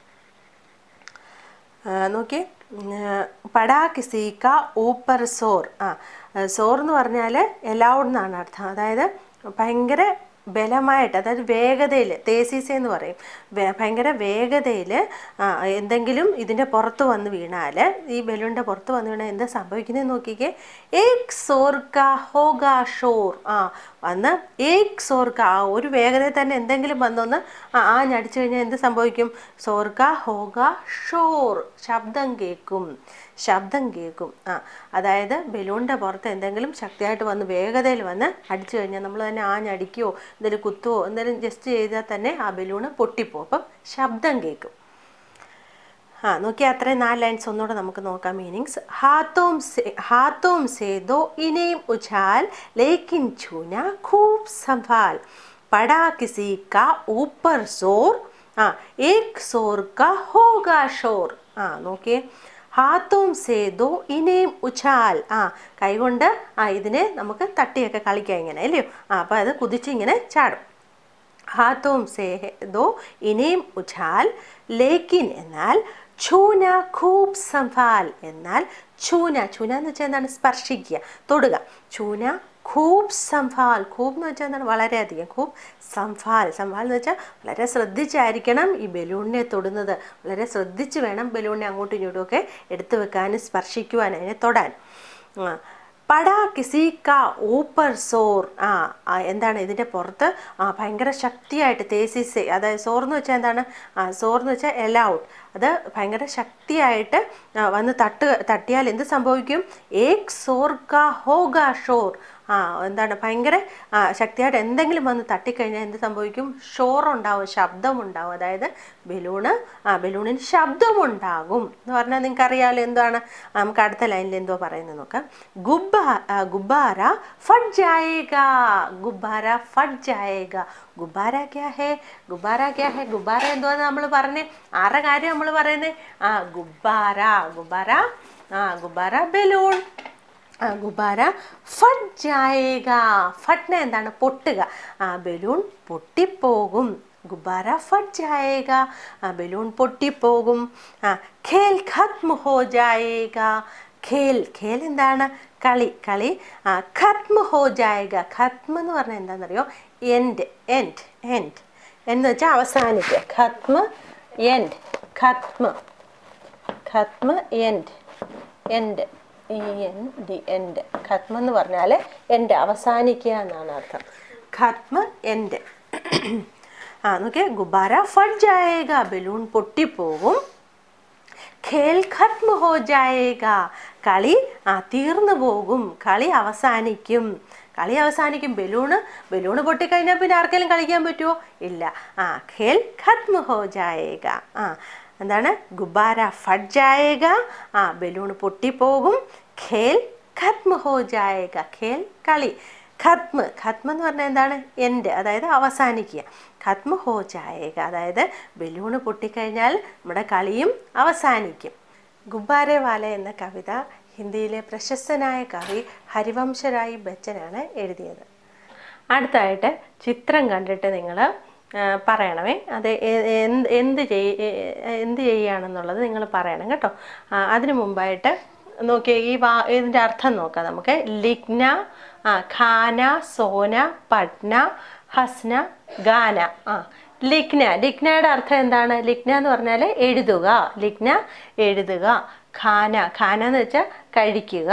നോക്കിയേ പടാ കിസീക്ക ഊപ്പർ സോർ ആ സോർ എന്ന് പറഞ്ഞാൽ എലൗഡ് എന്നാണ് അർത്ഥം അതായത് ഭയങ്കര ബലമായിട്ട് അതായത് വേഗതയിൽ തേസീസ എന്ന് പറയും വേ- ഭയങ്കര വേഗതയിൽ എന്തെങ്കിലും ഇതിൻ്റെ പുറത്ത് വന്ന് വീണാൽ ഈ ബലൂണിൻ്റെ പുറത്ത് വന്ന് വീണാൽ എന്താ സംഭവിക്കുന്നത് നോക്കിക്കേ ഏക് സോർക്ക ഹോഗ ഷോർ ആ വന്ന് ഏക് സോർക്ക ആ ഒരു വേഗതയിൽ തന്നെ എന്തെങ്കിലും വന്നൊന്ന് ആ ആ ഞടിച്ചു കഴിഞ്ഞാൽ എന്ത് സംഭവിക്കും സോർക്ക ഹോഗ ഷോർ ശബ്ദം കേൾക്കും ശബ്ദം കേൾക്കും ആ അതായത് ബലൂണിൻ്റെ പുറത്ത് എന്തെങ്കിലും ശക്തിയായിട്ട് വന്ന് വേഗതയിൽ വന്ന് അടിച്ചു കഴിഞ്ഞാൽ നമ്മൾ തന്നെ ആഞ്ഞടിക്കുകയോ എന്തെങ്കിലും കുത്തുവോ എന്തെങ്കിലും ജസ്റ്റ് ചെയ്താൽ തന്നെ ആ ബലൂണ് പൊട്ടിപ്പോവും അപ്പം ശബ്ദം കേൾക്കും ആ നോക്കി അത്രയും നാല് ലൈൻസ് ഒന്നുകൂടെ നമുക്ക് നോക്കാം മീനിങ്സ് ഹാത്തോം സേ ഹാത്തോം സേ ദോ ഇനേം ഉഛാൽ ലേക്കിൻ ചൂന ഖൂബ് സംഭാൽ പടാ കിസി കാ ഊപ്പർ സോർ ആ ഏക് സോർ കാ ഹോഗാ ഷോർ ആ നോക്കിയേ ഹാത്തോം സേ ദോ ഇനേം ഉഛാൽ ആ കൈകൊണ്ട് ആ ഇതിനെ നമുക്ക് തട്ടിയൊക്കെ കളിക്കാം ഇങ്ങനെ അല്ലയോ ആ അപ്പോൾ അത് കുതിച്ച് ഇങ്ങനെ ചാടും ഹാത്തോം സേ ദോ ഇനേം ഉഛാൽ ലേക്കിൻ എന്നാൽ ഛൂന ഖൂബ് സംഭാൽ എന്നാൽ ഛൂന ഛൂന എന്ന് വെച്ചാൽ എന്താണ് സ്പർശിക്കുക തൊടുക ഛൂന ഖൂബ് സംഭാൽ ഖൂബ് എന്ന് വെച്ചാൽ എന്താണ് വളരെയധികം ഖൂബ് സംഭാൽ സംഭാൽ എന്ന് വെച്ചാൽ വളരെ ശ്രദ്ധിച്ചായിരിക്കണം ഈ ബലൂണിനെ തൊടുന്നത് വളരെ ശ്രദ്ധിച്ച് വേണം ബലൂണിനെ അങ്ങോട്ടും ഇങ്ങോട്ടും ഒക്കെ എടുത്തു വെക്കാനും സ്പർശിക്കുവാനും അതിനെ തൊടാൻ ആ. പടാ കിസി കാ ഊപ്പർ സോർ ആ ആ, എന്താണ് ഇതിൻ്റെ പുറത്ത് ആ ഭയങ്കര ശക്തിയായിട്ട് തേസിസെ അതായത് സോർ എന്ന് വെച്ചാൽ എന്താണ് ആ സോർ എന്ന് വെച്ചാൽ എലൗട്ട് അത് ഭയങ്കര ശക്തിയായിട്ട് ആ, വന്ന് തട്ട് തട്ടിയാൽ എന്ത് സംഭവിക്കും ഏക് സോർ കാ ഹോഗ ഷോർ ആ എന്താണ് ഭയങ്കര ആ, ശക്തിയായിട്ട് എന്തെങ്കിലും വന്ന് തട്ടിക്കഴിഞ്ഞാൽ എന്ത് സംഭവിക്കും ഷോർ ഉണ്ടാവും ശബ്ദമുണ്ടാവും അതായത് ബലൂണ് ആ ബലൂണിന് ശബ്ദമുണ്ടാകും എന്ന് പറഞ്ഞാൽ നിങ്ങൾക്ക് അറിയാമല്ലോ എന്താണ് ആ, നമുക്ക് അടുത്ത ലൈനിൽ എന്തോ പറയുന്നത് നോക്കാം ഗുബ്ബ ആ, ഗുബ്ബാര ഫട്ട് ജായേഗ ഗുബ്ബാര ഫട്ട് ജായേഗ ഗുബ്ബാര ക്യാ ഹേ ഗുബ്ബാര ക്യാ ഹേ ഗുബ്ബാര എന്തുവാന്ന് നമ്മൾ പറഞ്ഞേ ആരുടെ കാര്യം നമ്മൾ പറയുന്നത് ആ ഗുബ്ബാര ഗുബ്ബാര ആ ഗുബ്ബാര ബലൂൺ ആ, ഗുബാര ഫട്ട് ജായേഗ ഫട്ന എന്താണ് പൊട്ടുക ആ ബലൂൺ പൊട്ടിപ്പോകും ഗുബാര ഫട്ട് ജായേഗ ആ ബലൂൺ പൊട്ടിപ്പോകും ആ ഖേൽ ഖത്മ ഹോ ജായേഗ ഖേൽ ഖേൽ എന്താണ് കളി കളി ആ ഖത്മ ഹോ ജായേഗ ഖത്മ എന്ന് പറഞ്ഞാൽ എന്താണെന്നറിയോ എൻഡ് എൻഡ് എൻഡ് എന്ന് വെച്ചാൽ അവസാനിക്കുക ഖത്മ എൻഡ് ഖത്മ ഖത്മ end end E N D end ഖത്മ എന്ന് പറഞ്ഞാൽ എൻഡ് അവസാനിക്കുക എന്നാണ് അർത്ഥം ഖത്മ എൻഡ് ആ നോക്കിയേ ഗുബാര ഫട്ട് ജായേഗ ബലൂൺ പൊട്ടിപ്പോകും ഖേൽ ഖത്മ ഹോ ജായേഗ കളി ആ തീർന്നു പോകും കളി അവസാനിക്കും കളി അവസാനിക്കും ബലൂണ് ബലൂണ് പൊട്ടിക്കഴിഞ്ഞാൽ പിന്നെ ആർക്കെങ്കിലും കളിക്കാൻ പറ്റുമോ ഇല്ല ആ ഖേൽ ഖത്മ ഹോ ജായേഗ ആ എന്താണ് ഗുബാര ഫട്ട് ജായേഗ ആ ബലൂൺ പൊട്ടിപ്പോകും ഖേൽ ഖത്മ ഹോ ജായേഗ ഖേൽ കളി ഖത്മ് ഖത്മ എന്ന് പറഞ്ഞാൽ എന്താണ് എൻ്റെ അതായത് അവസാനിക്കുക ഖത്മ ഹോ ജായേഗ അതായത് ബലൂണ് പൊട്ടിക്കഴിഞ്ഞാൽ നമ്മുടെ കളിയും അവസാനിക്കും ഗുബ്ബാരെ വാല എന്ന കവിത ഹിന്ദിയിലെ പ്രശസ്തനായ കവി ഹരിവംശരായ് ബച്ചനാണ് എഴുതിയത് അടുത്തായിട്ട് ചിത്രം കണ്ടിട്ട് നിങ്ങൾ പറയണമേ അത് എ- എന്ത് എന്ത് ചെയ് എ- എന്ത് ചെയ്യുകയാണെന്നുള്ളത് നിങ്ങൾ പറയണം കേട്ടോ ആ, അതിനു മുമ്പായിട്ട് നോക്കിയേ ഈ വാ ഇതിൻ്റെ അർത്ഥം നോക്കാം നമുക്ക് ലിഗ്ന ആ ഖാന സോന പട്ന ഹസ്ന ഗാന ആ ലിഗ്ന ലിഗ്നയുടെ അർത്ഥം എന്താണ് ലിഗ്ന എന്ന് പറഞ്ഞാൽ എഴുതുക ലിഗ്ന എഴുതുക ഖാന ഖാന എന്ന് വെച്ചാൽ കഴിക്കുക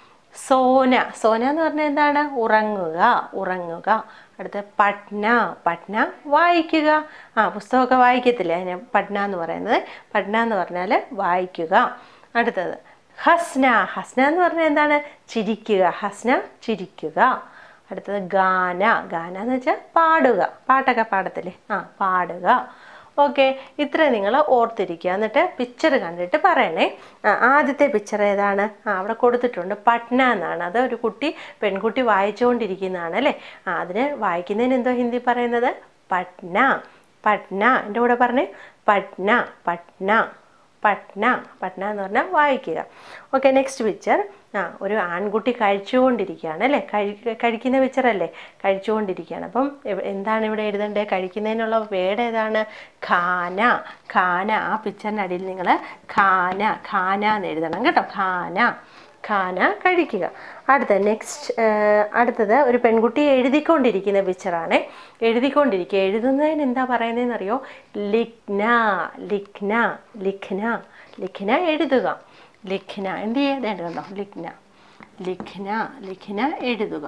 സോന സോന എന്ന് പറഞ്ഞാൽ എന്താണ് ഉറങ്ങുക ഉറങ്ങുക അടുത്ത പട്ന പട്ന വായിക്കുക ആ പുസ്തകമൊക്കെ വായിക്കത്തില്ലേ അതിന് പട്ന എന്ന് പറയുന്നത് പട്ന എന്ന് പറഞ്ഞാൽ വായിക്കുക അടുത്തത് ഹസ്ന ഹസ്ന എന്ന് പറഞ്ഞാൽ എന്താണ് ചിരിക്കുക ഹസ്ന ചിരിക്കുക അടുത്തത് ഗാന ഗാന എന്ന് വെച്ചാൽ പാടുക പാട്ടൊക്കെ പാടത്തില്ലേ ആ പാടുക ഓക്കെ ഇത്ര നിങ്ങൾ ഓർത്തിരിക്കുക എന്നിട്ട് പിക്ചർ കണ്ടിട്ട് പറയണേ ആ, ആദ്യത്തെ പിക്ചർ ഏതാണ് ആ അവിടെ കൊടുത്തിട്ടുണ്ട് പട്ന എന്നാണ് അത് ഒരു കുട്ടി പെൺകുട്ടി വായിച്ചുകൊണ്ടിരിക്കുന്നതാണ് അല്ലേ ആ അതിന് വായിക്കുന്നതിന് എന്തോ ഹിന്ദി പറയുന്നത് പട്ന പട്ന എൻ്റെ കൂടെ പറഞ്ഞേ പട്ന പട്ന പട്ന പട്ന എന്ന് പറഞ്ഞാൽ വായിക്കുക ഓക്കെ നെക്സ്റ്റ് പിക്ചർ ആ ഒരു ആൺകുട്ടി കഴിച്ചുകൊണ്ടിരിക്കുകയാണ് അല്ലേ കഴി കഴിക്കുന്ന പിക്ചറല്ലേ കഴിച്ചുകൊണ്ടിരിക്കുകയാണ് അപ്പം എവ- എന്താണ് ഇവിടെ എഴുതേണ്ടത് കഴിക്കുന്നതിനുള്ള വേർഡ് ഏതാണ് ഖാന ഖാന ആ പിക്ചറിൻ്റെ അടിയിൽ നിങ്ങൾ ഖാന ഖാന എന്ന് എഴുതണം കേട്ടോ ഖാന ഖാന കഴിക്കുക അടുത്ത നെക്സ്റ്റ് അടുത്തത് ഒരു പെൺകുട്ടി എഴുതിക്കൊണ്ടിരിക്കുന്ന പിക്ചറാണ് എഴുതിക്കൊണ്ടിരിക്കുക എഴുതുന്നതിന് എന്താ പറയുന്നതെന്ന് അറിയോ ലിഖ്ന ലിഖ്ന ലിഖ്ന ലിഖ്ന എഴുതുക ലിഖ്ന എന്ത് ചെയ്യാതെ കണ്ടോ ലിഖ്ന ലിഖ്ന ലിഖ്ന എഴുതുക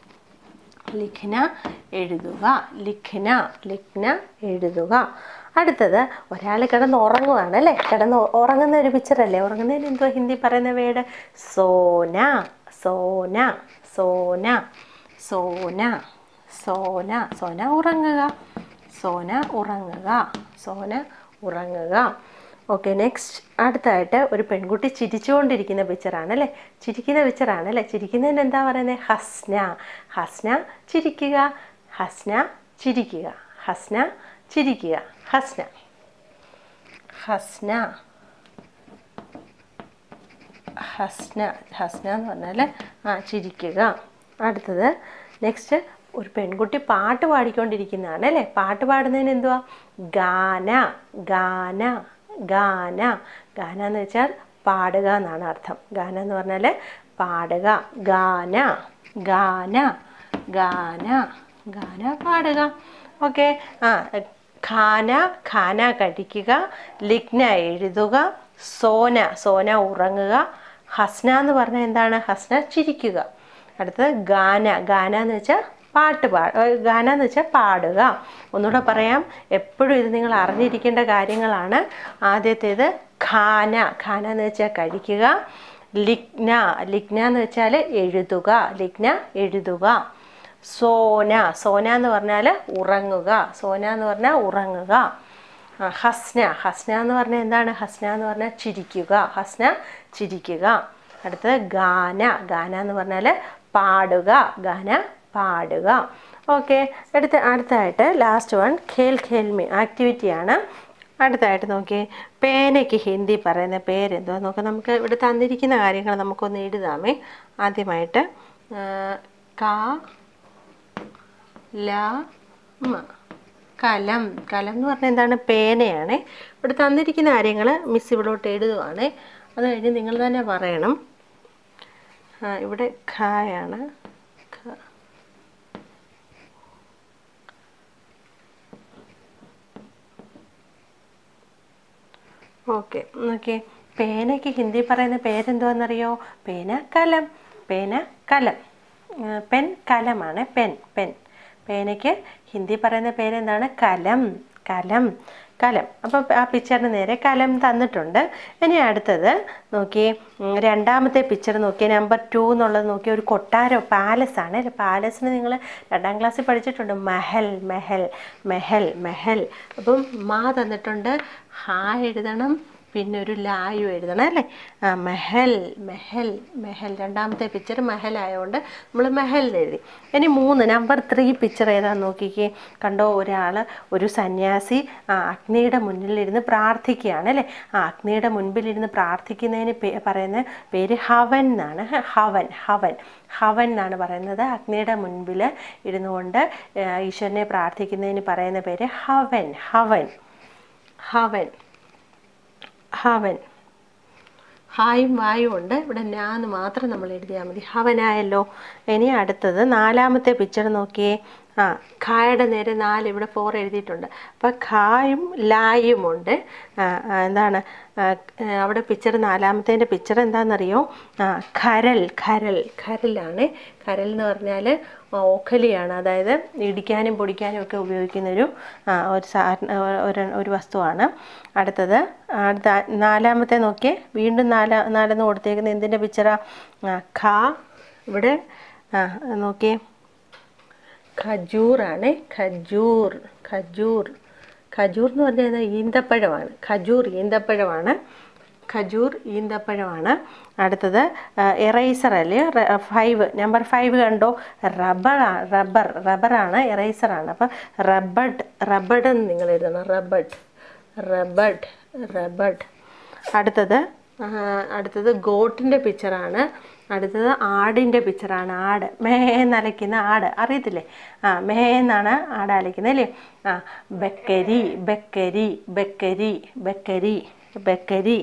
ലിഖ്ന എഴുതുക ലിഖ്ന ലിഖ്ന എഴുതുക അടുത്തത് ഒരാൾ കിടന്ന് ഉറങ്ങുവാണ് അല്ലേ കിടന്ന് ഉ- ഉറങ്ങുന്ന ഒരു പിക്ചറല്ലേ ഉറങ്ങുന്നതിന് എന്തോ ഹിന്ദി പറയുന്ന വേർഡ് സോന സോന സോന സോന സോന സോന ഉറങ്ങുക സോന ഉറങ്ങുക സോന ഉറങ്ങുക ഓക്കെ നെക്സ്റ്റ് അടുത്തായിട്ട് ഒരു പെൺകുട്ടി ചിരിച്ചുകൊണ്ടിരിക്കുന്ന പിക്ചറാണ് അല്ലേ ചിരിക്കുന്ന പിക്ചറാണ് അല്ലേ ചിരിക്കുന്നതിന് എന്താ പറയുന്നത് ഹസ്ന ഹസ്ന ചിരിക്കുക ഹസ്ന ചിരിക്കുക ഹസ്ന ചിരിക്കുക ഹസ്ന ഹസ്ന ഹസ്ന ഹസ്ന എന്ന് പറഞ്ഞാൽ ആ ചിരിക്കുക അടുത്തത് നെക്സ്റ്റ് ഒരു പെൺകുട്ടി പാട്ട് പാടിക്കൊണ്ടിരിക്കുന്നതാണ് അല്ലേ പാട്ട് പാടുന്നതിന് എന്തുവാ ഗാന ഗാന ഗാന ഗാന എന്ന് വെച്ചാൽ പാടുക എന്നാണ് അർത്ഥം ഗാന എന്ന് പറഞ്ഞാൽ പാടുക ഗാന ഗാന ഗാന ഗാന പാടുക ഓക്കെ ആ ഖാന ഖാന കഴിക്കുക ലിഗ്ന എഴുതുക സോന സോന ഉറങ്ങുക ഹസ്ന എന്ന് പറഞ്ഞാൽ എന്താണ് ഹസ്ന ചിരിക്കുക അടുത്തത് ഗാന ഗാന എന്ന് വെച്ചാൽ പാട്ട് പാ ഏഹ് ഗാന എന്ന് വെച്ചാൽ പാടുക ഒന്നുകൂടെ പറയാം എപ്പോഴും ഇത് നിങ്ങൾ അറിഞ്ഞിരിക്കേണ്ട കാര്യങ്ങളാണ് ആദ്യത്തേത് ഖാന ഖാന എന്ന് വെച്ചാൽ കഴിക്കുക ലിഗ്ന ലിഗ്ന എന്ന് വെച്ചാൽ എഴുതുക ലിഗ്ന എഴുതുക സോന സോന എന്ന് പറഞ്ഞാൽ ഉറങ്ങുക സോന എന്ന് പറഞ്ഞാൽ ഉറങ്ങുക ആ, ഹസ്ന ഹസ്ന എന്ന് പറഞ്ഞാൽ എന്താണ് ഹസ്ന എന്ന് പറഞ്ഞാൽ ചിരിക്കുക ഹസ്ന ചിരിക്കുക അടുത്തത് ഗാന ഗാന എന്ന് പറഞ്ഞാൽ പാടുക ഗാന പാടുക ഓക്കെ അടുത്ത അടുത്തായിട്ട് ലാസ്റ്റ് വൺ ഖേൽ ഖേൽമി ആക്ടിവിറ്റിയാണ് അടുത്തായിട്ട് നോക്കിയേ പേനയ്ക്ക് ഹിന്ദി പറയുന്ന പേരെന്തോ നോക്കാം നമുക്ക് ഇവിടെ തന്നിരിക്കുന്ന കാര്യങ്ങൾ നമുക്കൊന്ന് എഴുതാമേ ആദ്യമായിട്ട് ആ, കാ ല മ കലം കലം എന്ന് പറഞ്ഞാൽ എന്താണ് പേനയാണ് ഇവിടെ തന്നിരിക്കുന്ന കാര്യങ്ങൾ മിസ് ഇവിടോട്ട് എഴുതുവാണ് അത് കഴിഞ്ഞ് നിങ്ങൾ തന്നെ പറയണം ആ, ഇവിടെ ഖായാണ് ഖ ഓക്കെ ഓക്കെ പേനയ്ക്ക് ഹിന്ദി പറയുന്ന പേരെന്തുവാണെന്നറിയോ പേന കലം പേന കലം ആ, പെൻ കലമാണ് പെൻ പെൻ പേനയ്ക്ക് ഹിന്ദി പറയുന്ന പേരെന്താണ് കലം കലം കലം അപ്പോൾ ആ പിക്ചറിന് നേരെ കലം തന്നിട്ടുണ്ട് ഇനി അടുത്തത് നോക്കി രണ്ടാമത്തെ പിക്ചർ നോക്കി നമ്പർ ടു എന്നുള്ളത് നോക്കി ഒരു കൊട്ടാരം പാലസ് ആണ് പാലസിന് നിങ്ങൾ രണ്ടാം ക്ലാസ്സിൽ പഠിച്ചിട്ടുണ്ട് മെഹൽ മെഹൽ മെഹൽ മെഹൽ അപ്പം മാ തന്നിട്ടുണ്ട് ഹാ എഴുതണം പിന്നെ ഒരു ലായു എഴുതണം അല്ലേ ആ മെഹൽ മെഹൽ മെഹൽ രണ്ടാമത്തെ പിക്ചർ മെഹൽ ആയതുകൊണ്ട് നമ്മൾ മെഹൽ എന്ന് എഴുതി ഇനി മൂന്ന് നമ്പർ ത്രീ പിക്ചർ ഏതാന്ന് നോക്കിക്കേ കണ്ടോ ഒരാൾ ഒരു സന്യാസി ആ അഗ്നിയുടെ മുന്നിലിരുന്ന് പ്രാർത്ഥിക്കുകയാണ് അല്ലേ ആ അഗ്നിയുടെ മുൻപിലിരുന്ന് പ്രാർത്ഥിക്കുന്നതിന് പേ പറയുന്ന പേര് ഹവൻ എന്നാണ് ഹ, ഹവൻ ഹവൻ ഹവൻ എന്നാണ് പറയുന്നത് അഗ്നിയുടെ മുൻപിൽ ഇരുന്നു കൊണ്ട് ആ, ഈശ്വരനെ പ്രാർത്ഥിക്കുന്നതിന് പറയുന്ന പേര് ഹവൻ ഹവൻ ഹവൻ ഹവൻ ഹായും വായും ഉണ്ട് ഇവിടെ ഞാന്ന് മാത്രം നമ്മൾ എഴുതിയാൽ മതി ഹവനായല്ലോ ഇനി അടുത്തത് നാലാമത്തെ പിക്ചർ നോക്കിയേ ആ ഖായുടെ നേരെ നാല് ഇവിടെ ഫോർ എഴുതിയിട്ടുണ്ട് അപ്പോൾ ഖായും ലായും ഉണ്ട് ആ, ആ, എന്താണ് ആ, ആ, അവിടെ പിക്ചർ നാലാമത്തേൻ്റെ പിക്ചർ എന്താണെന്നറിയോ ആ ഖരൽ ഖരൽ ഖരലാണ് ഖരൽ എന്ന് പറഞ്ഞാൽ ഓഖലിയാണ് അതായത് ഇടിക്കാനും പൊടിക്കാനും ഒക്കെ ഉപയോഗിക്കുന്ന ഒരു ആ, ഒരു സാ ഒരു ഒരു വസ്തുവാണ് അടുത്തത് അടുത്ത നാലാമത്തെ നോക്കിയേ വീണ്ടും നാലാ നാലെന്ന് കൊടുത്തേക്കുന്ന എന്തിൻ്റെ പിക്ചറാ ആ ഖാ ഇവിടെ ആ നോക്കിയേ ഖജൂറാണ് ഖജൂർ ഖജൂർ ഖജൂർ എന്ന് പറഞ്ഞാൽ എന്താ? ഈന്തപ്പഴമാണ് ഖജൂർ ഈന്തപ്പഴമാണ് ഖജൂർ ഈന്തപ്പഴമാണ് അടുത്തത് എറൈസർ അല്ലേ ഫൈവ് നമ്പർ ഫൈവ് കണ്ടോ റബ്ബർ റബ്ബർ റബ്ബറാണ് എറൈസറാണ് അപ്പം റബ്ബഡ് റബ്ബഡ് എന്ന് നിങ്ങൾ എഴുതണം റബ്ബഡ് റബ്ബഡ് റബ്ബഡ് അടുത്തത് ആ, അടുത്തത് ഗോട്ടിൻ്റെ പിക്ചറാണ് അടുത്തത് ആടിൻ്റെ പിക്ചറാണ് ആട് മേ എന്നലയ്ക്കുന്ന ആട് അറിയത്തില്ലേ ആ മേ എന്നാണ് ആട് അലയ്ക്കുന്നത് അല്ലേ ആ ബക്കരി ബക്കരി ബക്കരി ബക്കരി ബക്കരി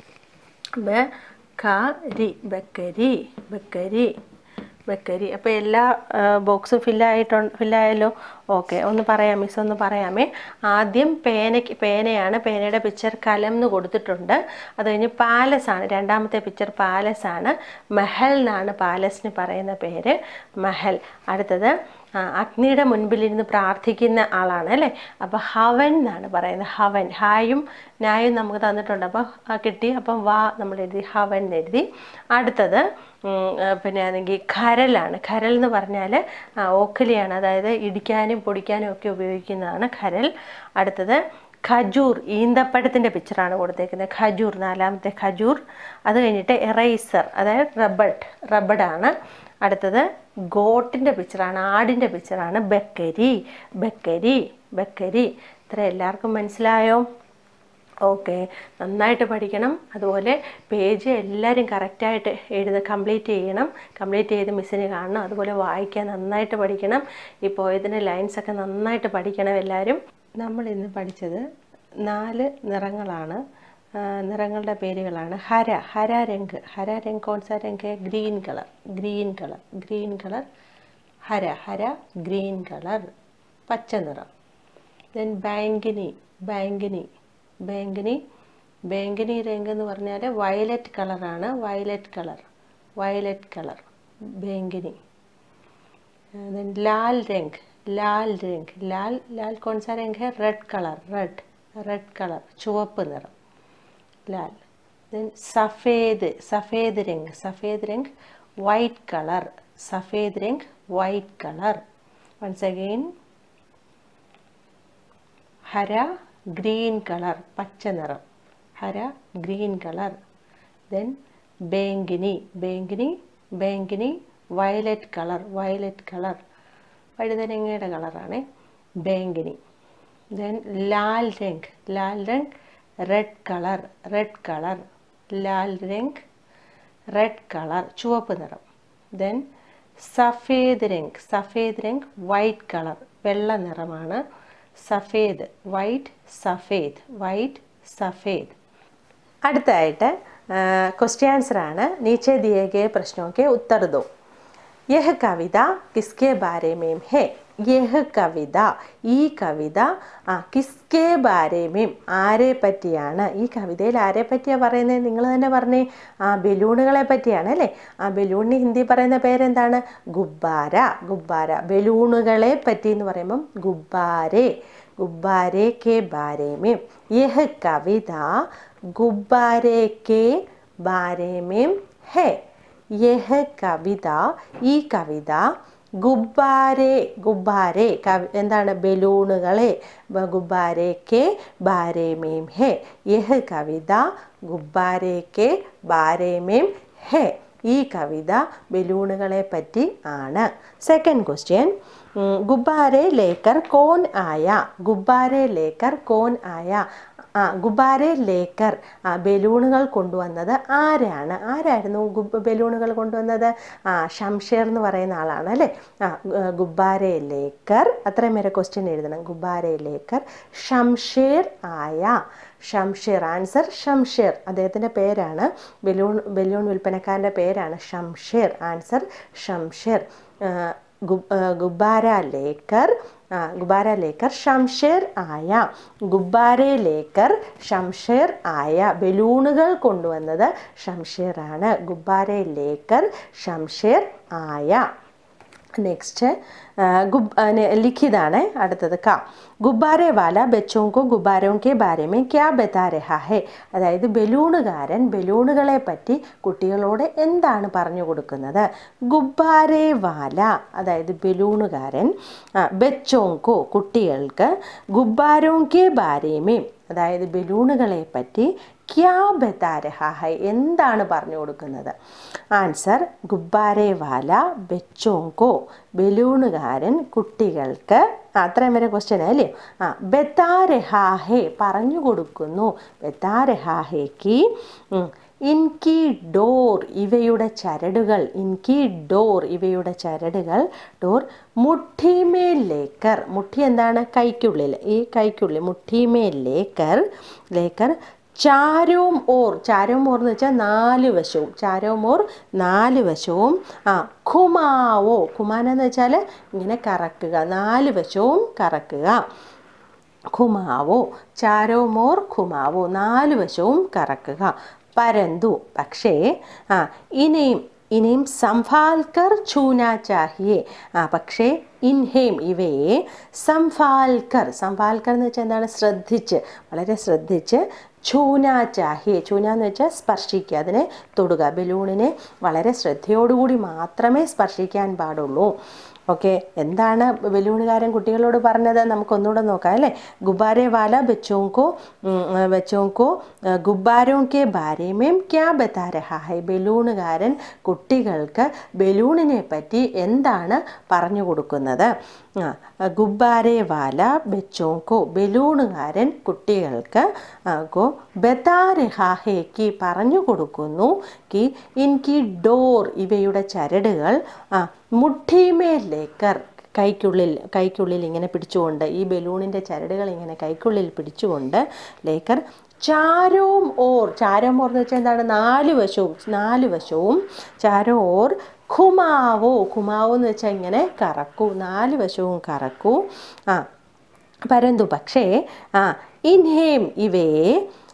ബക്കരി ബക്കരി ബക്കരി ബക്കരി അപ്പോൾ എല്ലാ ബോക്സും ഫില്ലായിട്ടുണ്ട് ഫില്ലായല്ലോ ഓക്കെ ഒന്ന് പറയാം മിസ് ഒന്ന് പറയാമേ ആദ്യം പേനയ്ക്ക് പേനയാണ് പേനയുടെ പിക്ചർ കലം എന്ന് കൊടുത്തിട്ടുണ്ട് അത് കഴിഞ്ഞ് പാലസ് ആണ് രണ്ടാമത്തെ പിക്ചർ പാലസ് ആണ് മെഹൽ എന്നാണ് പാലസിന് പറയുന്ന പേര് മെഹൽ അടുത്തത് ആ, അഗ്നിയുടെ മുൻപിലിരുന്ന് പ്രാർത്ഥിക്കുന്ന ആളാണ് അല്ലേ അപ്പോൾ ഹവൻ എന്നാണ് പറയുന്നത് ഹവൻ ഹായും നായും നമുക്ക് തന്നിട്ടുണ്ട് അപ്പോൾ ആ കിട്ടി അപ്പം വാ നമ്മൾ എഴുതി ഹവൻ എന്ന് എഴുതി അടുത്തത് ഉം, ആ, പിന്നെ ആണെങ്കിൽ ഖരലാണ് ഖരൽ എന്ന് പറഞ്ഞാൽ ഓക്കലിയാണ് അതായത് ഇടിക്കാനും പൊടിക്കാനും ഒക്കെ ഉപയോഗിക്കുന്നതാണ് ഖരൽ അടുത്തത് ഖജൂർ ഈന്തപ്പഴത്തിൻ്റെ പിക്ചറാണ് കൊടുത്തേക്കുന്നത് ഖജൂർ നാലാമത്തെ ഖജൂർ അത് കഴിഞ്ഞിട്ട് എറൈസർ അതായത് റബ്ബഡ് റബ്ബഡാണ് അടുത്തത് ഗോട്ടിൻ്റെ പിക്ചറാണ് ആടിൻ്റെ പിക്ചറാണ് ബക്കരി ബക്കരി ബക്കരി ഇത്ര എല്ലാവർക്കും മനസ്സിലായോ ഓക്കെ നന്നായിട്ട് പഠിക്കണം അതുപോലെ പേജ് എല്ലാവരും കറക്റ്റായിട്ട് എഴുതി കംപ്ലീറ്റ് ചെയ്യണം കംപ്ലീറ്റ് ചെയ്ത് മിസ്സിന് കാണണം അതുപോലെ വായിക്കാൻ നന്നായിട്ട് പഠിക്കണം ഈ പോയതിൻ്റെ ലൈൻസൊക്കെ നന്നായിട്ട് പഠിക്കണം എല്ലാവരും നമ്മൾ ഇന്ന് പഠിച്ചത് നാല് നിറങ്ങളാണ് ആ, നിറങ്ങളുടെ പേരുകളാണ് ഹര ഹര രംഗ് ഹര രംഗ് കോൺസാ രംഗ് green colour green colour green colour ഹര ഹര ഗ്രീൻ കളർ പച്ച നിറം ദെൻ ബാങ്കിനി ബാങ്കിനി ബാങ്കിനി ബാങ്കിനി രംഗ് എന്ന് പറഞ്ഞാൽ വയലറ്റ് കളറാണ് വയലറ്റ് കളർ വയലറ്റ് കളർ ബാങ്കിനി ദെൻ ലാൽ രംഗ് ലാൽ രംഗ് ലാൽ ലാൽ കോൺസാ രംഗ് ഹെ red colour red red colour ചുവപ്പ് നിറം ലാൽ ദെൻ സഫേദ് സഫേദ് രംഗ് സഫേദ് രംഗ് വൈറ്റ് കളർ സഫേദ് രംഗ് വൈറ്റ് കളർ വൺസ് അഗെയിൻ ഹര ഗ്രീൻ കളർ പച്ച നിറം ഹര ഗ്രീൻ കളർ ദെൻ ബേങ്കിനി ബേങ്കിനി ബേങ്കിനി വയലറ്റ് കളർ വയലറ്റ് കളർ വഴുതനങ്ങയുടെ കളറാണ് ബേങ്കിനി ദെൻ ലാൽ രംഗ് ലാൽ രംഗ് red colour red colour Lal രംഗ് റെഡ് കളർ ചുവപ്പ് നിറം ദെൻ സഫേദ് രംഗ് സഫേദ് രംഗ് വൈറ്റ് കളർ വെള്ള നിറമാണ് സഫേദ് വൈറ്റ് സഫേദ് വൈറ്റ് സഫേദ് അടുത്തായിട്ട് ക്വസ്റ്റ്യൻ ആൻസർ ആണ് നീचे दिए गए प्रश्नों के उत्तर दो यह कविता किसके बारे में है यह കവിത ഈ കവിത ആ കിസ്കെ ബാരേമേം ആരെ പറ്റിയാണ് ഈ കവിതയിൽ ആരെ പറ്റിയാണ് പറയുന്നത് നിങ്ങൾ തന്നെ പറഞ്ഞേ ആ ബലൂണുകളെ പറ്റിയാണ് അല്ലേ ആ ബലൂണിന് ഹിന്ദി പറയുന്ന പേരെന്താണ് ഗുബ്ബാര ഗുബ്ബാര ബലൂണുകളെ പറ്റി എന്ന് പറയുമ്പം ഗുബ്ബാരെ ഗുബ്ബാരെ കെ ബാരേമേം യഹ് കവിത ഗുബ്ബാരെ കെ ബാരേമേം ഹേ യഹ് കവിത ഈ കവിത ഗുബ്ബാരെ ഗുബ്ബാരെ കവി എന്താണ് ബലൂണുകളെ ബ- ഗുബ്ബാരെ കെ ബാരേമേം ഹേ യഹ് കവിത ഗുബ്ബാരെ കെ ബാരേമേം ഹേ ഈ കവിത ബലൂണുകളെ പറ്റി ആണ് സെക്കൻഡ് ക്വസ്റ്റ്യൻ ഗുബ്ബാരെ ലേക്കർ കോൻ ആയ ഗുബ്ബാരെ ലേക്കർ കോൻ ആയ ആ ഗുബ്ബാരെ ലേക്കർ ആ ബലൂണുകൾ കൊണ്ടുവന്നത് ആരാണ് ആരായിരുന്നു ഗുബ് ബലൂണുകൾ കൊണ്ടുവന്നത് ആ ഷംഷേർ എന്ന് പറയുന്ന ആളാണ് അല്ലേ ആ ഗു- ഗുബ്ബാരെ ലേക്കർ അത്രയും വരെ ക്വസ്റ്റ്യൻ എഴുതണം ഗുബ്ബാരെ ലേക്കർ ഷംഷേർ ആയ ഷംഷേർ ആൻസർ ഷംഷേർ അദ്ദേഹത്തിൻ്റെ പേരാണ് ബലൂൺ ബലൂൺ വിൽപ്പനക്കാരൻ്റെ പേരാണ് ഷംഷേർ ആൻസർ ഷംഷേർ ആ, ഗു- ആ, ഗുബ്ബാര ലേക്കർ ആ, ഗുബ്ബാര ലേക്കർ ഷംഷേർ ആയ ഗുബ്ബാരെ ലേക്കർ ഷംഷേർ ആയ ബലൂണുകൾ കൊണ്ടുവന്നത് ഷംഷേറാണ് ഗുബ്ബാരെ ലേക്കർ ഷംഷേർ ആയ നെക്സ്റ്റ് ഗുബ് ലിഖിതാണ് അടുത്തത് ക ഗുബ്ബാരെ വാല ബച്ചോങ്കോ ഗുബ്ബാരോ കെ ബാരമേ ക്യാ ബതാ രഹാ ഹേ അതായത് ബലൂണുകാരൻ ബലൂണുകളെ പറ്റി കുട്ടികളോട് എന്താണ് പറഞ്ഞു കൊടുക്കുന്നത് ഗുബ്ബാരെ വാല അതായത് ബലൂണുകാരൻ ആ, ബച്ചോങ്കോ കുട്ടികൾക്ക് ഗുബ്ബാരോ കെ ബാരേമേ അതായത് ബലൂണുകളെ പറ്റി ക്യാ ബതാ രഹാ ഹൈ എന്താണ് പറഞ്ഞു കൊടുക്കുന്നത് ആൻസർ ഗുബ്ബാരെ വാല ബച്ചോങ്കോ ബലൂണുകാരൻ കുട്ടികൾക്ക് ആ, അത്രയും വരെ ക്വസ്റ്റ്യൻ അല്ലേ ആ ബത്താ രഹാ ഹേ പറഞ്ഞു കൊടുക്കുന്നു ബത്താ രഹാ ഹേക്ക് ഇൻകി ഡോർ ഇവയുടെ ചരടുകൾ ഇൻകി ഡോർ ഇവയുടെ ചരടുകൾ ഡോർ മുഠിമേൽ ലേക്കർ മുഠി എന്താണ് കൈക്കുള്ളിൽ ഈ കൈക്കുള്ളിൽ മുഠിമേൽ ലേക്കർ ലേക്കർ ചാരോം ഓർ ചാരോം ഓർ എന്ന് വെച്ചാൽ നാല് വശവും ചാരോം ഓർ നാല് വശവും ആ ഖുമാവോ ഖുമാന എന്ന് വെച്ചാൽ ഇങ്ങനെ കറക്കുക നാല് വശവും കറക്കുക ഖുമാവോ ചാരോ മോർ ഖുമാവോ നാല് വശവും കറക്കുക പരന്തു പക്ഷേ ആ ഇനിയും ഇനിയും സംഭാൽക്കർ ചൂന ചാഹിയെ ആ പക്ഷേ ഇൻഹേം ഇവയെ സംഭാൽക്കർ സംഭാൽക്കർ എന്ന് വെച്ചാൽ എന്താണ് ശ്രദ്ധിച്ച് വളരെ ശ്രദ്ധിച്ച് ചൂന ചാഹിയെ ചൂന എന്ന് വെച്ചാൽ സ്പർശിക്കുക അതിനെ തൊടുക ബലൂണിനെ വളരെ ശ്രദ്ധയോടുകൂടി മാത്രമേ സ്പർശിക്കാൻ പാടുള്ളൂ ഓക്കെ എന്താണ് ബലൂണുകാരൻ കുട്ടികളോട് പറഞ്ഞത് നമുക്കൊന്നുകൂടെ നോക്കാം അല്ലേ ഗുബാരെ വാല ബച്ചോങ്കോ ബച്ചോങ്കോ ഗുബാരോ കെ ബാരേമേം ക്യാ ബത്താ രഹാ ഹൈ ബലൂണുകാരൻ കുട്ടികൾക്ക് ബലൂണിനെ പറ്റി എന്താണ് പറഞ്ഞു കൊടുക്കുന്നത് ആ, ഗുബ്ബാരെ വാല ബച്ചോങ്കോ ബലൂണുകാരൻ കുട്ടികൾക്ക് ആ, ഗോ ബത്താ രഹാ ഹേ കി പറഞ്ഞു കൊടുക്കുന്നു കി ഇൻകി ഡോർ ഇവയുടെ ചരടുകൾ ആ മുഠിമേലേക്കർ കൈക്കുള്ളിൽ കൈക്കുള്ളിൽ ഇങ്ങനെ പിടിച്ചുകൊണ്ട് ഈ ബലൂണിൻ്റെ ചരടുകൾ ഇങ്ങനെ കൈക്കുള്ളിൽ പിടിച്ചുകൊണ്ട് ലേക്കർ ചാരോം ഓർ ചാരോം ഓർ എന്ന് വെച്ചാൽ എന്താണ് നാല് വശവും നാല് വശവും ചാരോ ഓർ ഖുമാവോ ഖുമാവോ എന്ന് വെച്ചാൽ ഇങ്ങനെ കറക്കൂ നാല് വശവും കറക്കൂ ആ പരന്തു പക്ഷേ ആ ഇൻഹേം ഇവയെ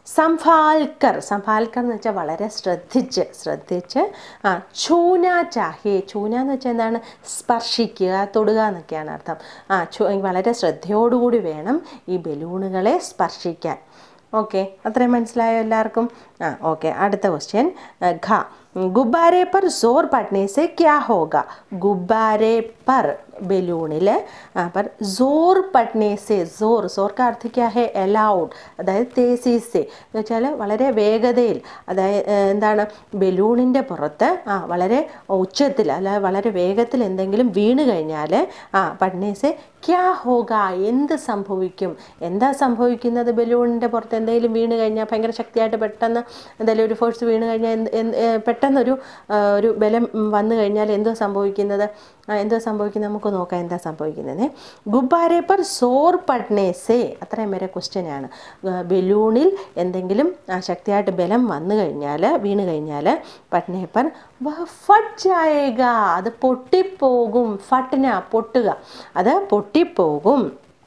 സംഭാൽക്കർ സംഭാൽക്കർ എന്ന് വെച്ചാൽ വളരെ ശ്രദ്ധിച്ച് ശ്രദ്ധിച്ച് ആ ചൂന ചാഹേ ചൂന എന്ന് വെച്ചാൽ എന്താണ് സ്പർശിക്കുക തൊടുക എന്നൊക്കെയാണ് അർത്ഥം ആ ചു വളരെ ശ്രദ്ധയോടുകൂടി വേണം ഈ ബലൂണുകളെ സ്പർശിക്കാൻ ഓക്കെ അത്രയും മനസ്സിലായോ എല്ലാവർക്കും ആ ഓക്കെ അടുത്ത ക്വസ്റ്റ്യൻ ഘ गुब्बारे पर जोर पड़ने से क्या होगा गुब्बारे पर ബലൂണിൽ पर जोर पड़ने से जोर जोर का अर्थ क्या है अलाउड അതായത് തേസി സെ എന്ന് വെച്ചാൽ വളരെ വേഗതയിൽ അതായത് ഏഹ്, എന്താണ് ബലൂണിൻ്റെ പുറത്ത് ആ വളരെ ഉച്ചത്തിൽ അല്ല വളരെ വേഗത്തിൽ എന്തെങ്കിലും വീണ് കഴിഞ്ഞാൽ ആ പട്നേസെ ക്യാ ഹോഗ എന്ത് സംഭവിക്കും എന്താ സംഭവിക്കുന്നത് ബലൂണിൻ്റെ പുറത്ത് എന്തെങ്കിലും വീണ് കഴിഞ്ഞാൽ ഭയങ്കര ശക്തിയായിട്ട് പെട്ടെന്ന് എന്തെങ്കിലും ഒരു ഫോഴ്സ് വീണ് കഴിഞ്ഞാൽ എന്ത് എന്ത് ഏഹ് പെട്ടെന്നൊരു ആ, ഒരു ബലം ഉം, വന്നു കഴിഞ്ഞാൽ എന്തോ സംഭവിക്കുന്നത് ആ, എന്തോ സംഭവിക്കുന്നത് നമുക്ക് നോക്കാം എന്താ സംഭവിക്കുന്നത് ഗുബ്ബാരെ പർ സോർ പട്നേസേ അത്രയും വരെ ക്വസ്റ്റ്യൻ ആണ് ആ, ബലൂണിൽ എന്തെങ്കിലും ആ, ശക്തിയായിട്ട് ബലം വന്നു കഴിഞ്ഞാൽ വീണ് കഴിഞ്ഞാൽ പട്നെ പർ വഹ് ഫട്ട് ജായേഗ അത് പൊട്ടിപ്പോകും ഫട്ടിന പൊട്ടുക അത് പൊട്ടിപ്പോകും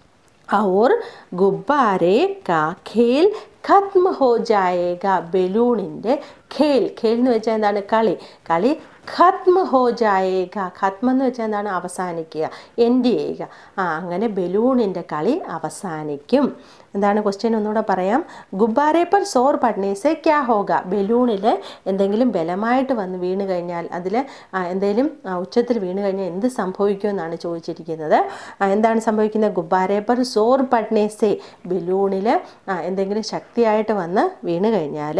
और गुब्बारे का खेल ഖത്മ ഹോ ജായേഗ ബലൂണിൻ്റെ ഖേൽ ഖേൽ എന്ന് വെച്ചാൽ എന്താണ് കളി കളി ഖത്മ ഹോ ജായേഗ ഖത്മ എന്ന് വെച്ചാൽ എന്താണ് അവസാനിക്കുക എൻഡ് ചെയ്യുക ആ അങ്ങനെ ബലൂണിൻ്റെ കളി അവസാനിക്കും എന്താണ് ക്വസ്റ്റ്യൻ ഒന്നുകൂടെ പറയാം ഗുബ്ബാരെ പർ സോർ പട്നേസെ ക്യാ ഹോഗ ബലൂണിൽ എന്തെങ്കിലും ബലമായിട്ട് വന്ന് വീണ് കഴിഞ്ഞാൽ അതിൽ എന്തെങ്കിലും ആ, ഉച്ചത്തിൽ വീണ് കഴിഞ്ഞാൽ എന്ത് സംഭവിക്കുമെന്നാണ് ചോദിച്ചിരിക്കുന്നത് ആ, എന്താണ് സംഭവിക്കുന്നത് ഗുബ്ബാരെ പർ സോർ പട്നേസെ ബലൂണിൽ എന്തെങ്കിലും ശക്തിയായിട്ട് വന്ന് വീണ് കഴിഞ്ഞാൽ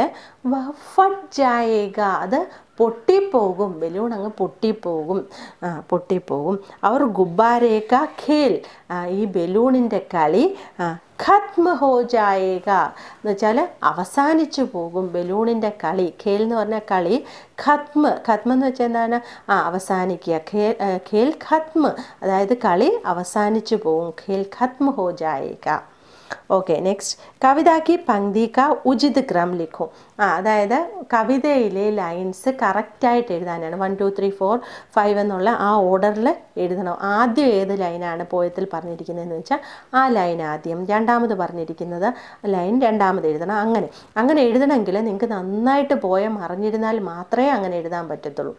ഫട്ട് ജായേഗ അത് പൊട്ടിപ്പോകും ബലൂൺ അങ്ങ് പൊട്ടിപ്പോകും ആ, പൊട്ടിപ്പോകും അവർ ഗുബ്ബാരേക്ക ഖേൽ ആ, ഈ ബലൂണിൻ്റെ കളി ആ, ഖത്മ ഹോ ജായേഗ എന്ന് വെച്ചാൽ അവസാനിച്ചു പോകും ബലൂണിൻ്റെ കളി ഖേൽ എന്ന് പറഞ്ഞ കളി ഖത്മ ഖത്മ എന്ന് വെച്ചാൽ എന്താണ് ആ അവസാനിക്കുക ഖേൽ ആ, ഖേൽ ഖത്മ അതായത് കളി അവസാനിച്ചു പോകും ഖേൽ ഖത്മ ഹോ ജായേഗ ഓക്കെ നെക്സ്റ്റ് കവിതാക്കി പങ്ക്തി കാ ഉചിത് ക്രം ലിഖോ ആ അതായത് കവിതയിലെ ലൈൻസ് കറക്റ്റായിട്ട് എഴുതാനാണ് one two three four five എന്നുള്ള ആ ഓർഡറിൽ എഴുതണം ആദ്യം ഏത് ലൈനാണ് പോയത്തിൽ പറഞ്ഞിരിക്കുന്നതെന്ന് വെച്ചാൽ ആ ലൈൻ ആദ്യം രണ്ടാമത് പറഞ്ഞിരിക്കുന്നത് ലൈൻ രണ്ടാമത് എഴുതണം അങ്ങനെ അങ്ങനെ എഴുതണമെങ്കിൽ നിങ്ങൾക്ക് നന്നായിട്ട് പോയം അറിഞ്ഞിരുന്നാൽ മാത്രമേ അങ്ങനെ എഴുതാൻ പറ്റത്തുള്ളൂ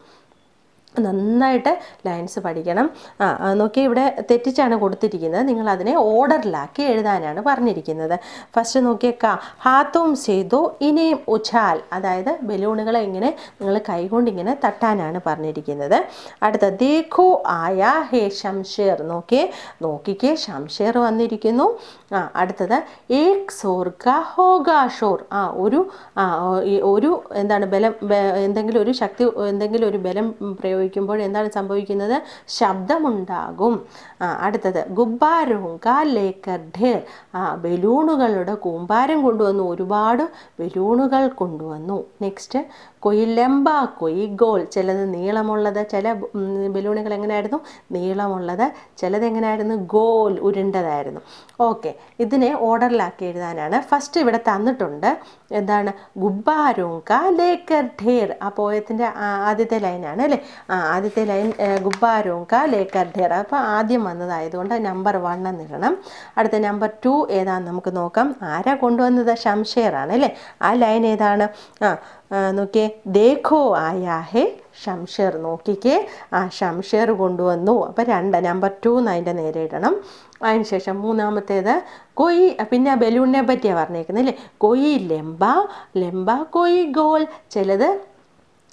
നന്നായിട്ട് ലൈൻസ് പഠിക്കണം ആ ആ, നോക്കിയേ ഇവിടെ തെറ്റിച്ചാണ് കൊടുത്തിരിക്കുന്നത് നിങ്ങൾ അതിനെ ഓർഡറിലാക്കി എഴുതാനാണ് പറഞ്ഞിരിക്കുന്നത് ഫസ്റ്റ് നോക്കിയേ ക ഹാത്തോം സേതോ ഇനിയും ഉഛാൽ അതായത് ബലൂണുകളെ ഇങ്ങനെ നിങ്ങൾ കൈകൊണ്ട് ഇങ്ങനെ തട്ടാനാണ് പറഞ്ഞിരിക്കുന്നത് അടുത്ത ദേഖോ ആയാ ഹേ ഷംഷേർ നോക്കിയേ നോക്കിക്കേ ഷംഷേർ വന്നിരിക്കുന്നു ആ അടുത്തത് ഏക് സോർ ക ഹോഗാ ഷോർ ആ ഒരു ആ ഈ ഒരു എന്താണ് ബലം ബ- എന്തെങ്കിലും ഒരു ശക്തി എന്തെങ്കിലും ഒരു ബലം പ്രയോഗിക്കുമ്പോൾ എന്താണ് സംഭവിക്കുന്നത് ശബ്ദമുണ്ടാകും ആ അടുത്തത് ഗുബ്ബാരോങ്ക ലേക്കർ ഢേർ ആ ബലൂണുകളുടെ കൂമ്പാരം കൊണ്ടുവന്നു ഒരുപാട് ബലൂണുകൾ കൊണ്ടുവന്നു നെക്സ്റ്റ് കൊയ് ലെമ്പ കൊയ് ഗോൾ ചിലത് നീളമുള്ളത് ചില ഉം, ബലൂണുകൾ എങ്ങനെയായിരുന്നു നീളമുള്ളത് ചിലത് എങ്ങനെയായിരുന്നു ഗോൽ ഉരുണ്ടതായിരുന്നു ഓക്കെ ഇതിനെ ഓർഡറിലാക്കി എഴുതാനാണ് ഫസ്റ്റ് ഇവിടെ തന്നിട്ടുണ്ട് എന്താണ് ഗുബ്ബാരോങ്ക ലേക്കർ ഢേർ ആ പോയത്തിൻ്റെ ആദ്യത്തെ ലൈനാണ് അല്ലേ ആ ആദ്യത്തെ ലൈൻ ഗുബ്ബാരോങ്ക ലേക്കർ ഢേർ അപ്പോൾ ആദ്യം വന്നതായതുകൊണ്ട് നമ്പർ വൺ എന്നിടണം അടുത്ത നമ്പർ ടു ഏതാണെന്ന് നമുക്ക് നോക്കാം ആരാ കൊണ്ടുവന്നത് ഷംഷേർ ആണ് അല്ലേ ആ ലൈൻ ഏതാണ് ആ ആ, നോക്കിയേ ദേഖോ ആയാ ഹേ ഷംഷേർ നോക്കിക്കേ ആ ഷംഷേർ കൊണ്ടുവന്നു അപ്പോൾ രണ്ട് നമ്പർ ടു എന്ന് അതിൻ്റെ നേരെ ഇടണം അതിന് ശേഷം മൂന്നാമത്തേത് കൊയ് പിന്നെ ആ ബലൂണിനെ പറ്റിയാണ് പറഞ്ഞേക്കുന്നത് അല്ലേ കൊയ് ലെമ്പ ലെമ്പ കൊയ് ഗോൾ ചിലത്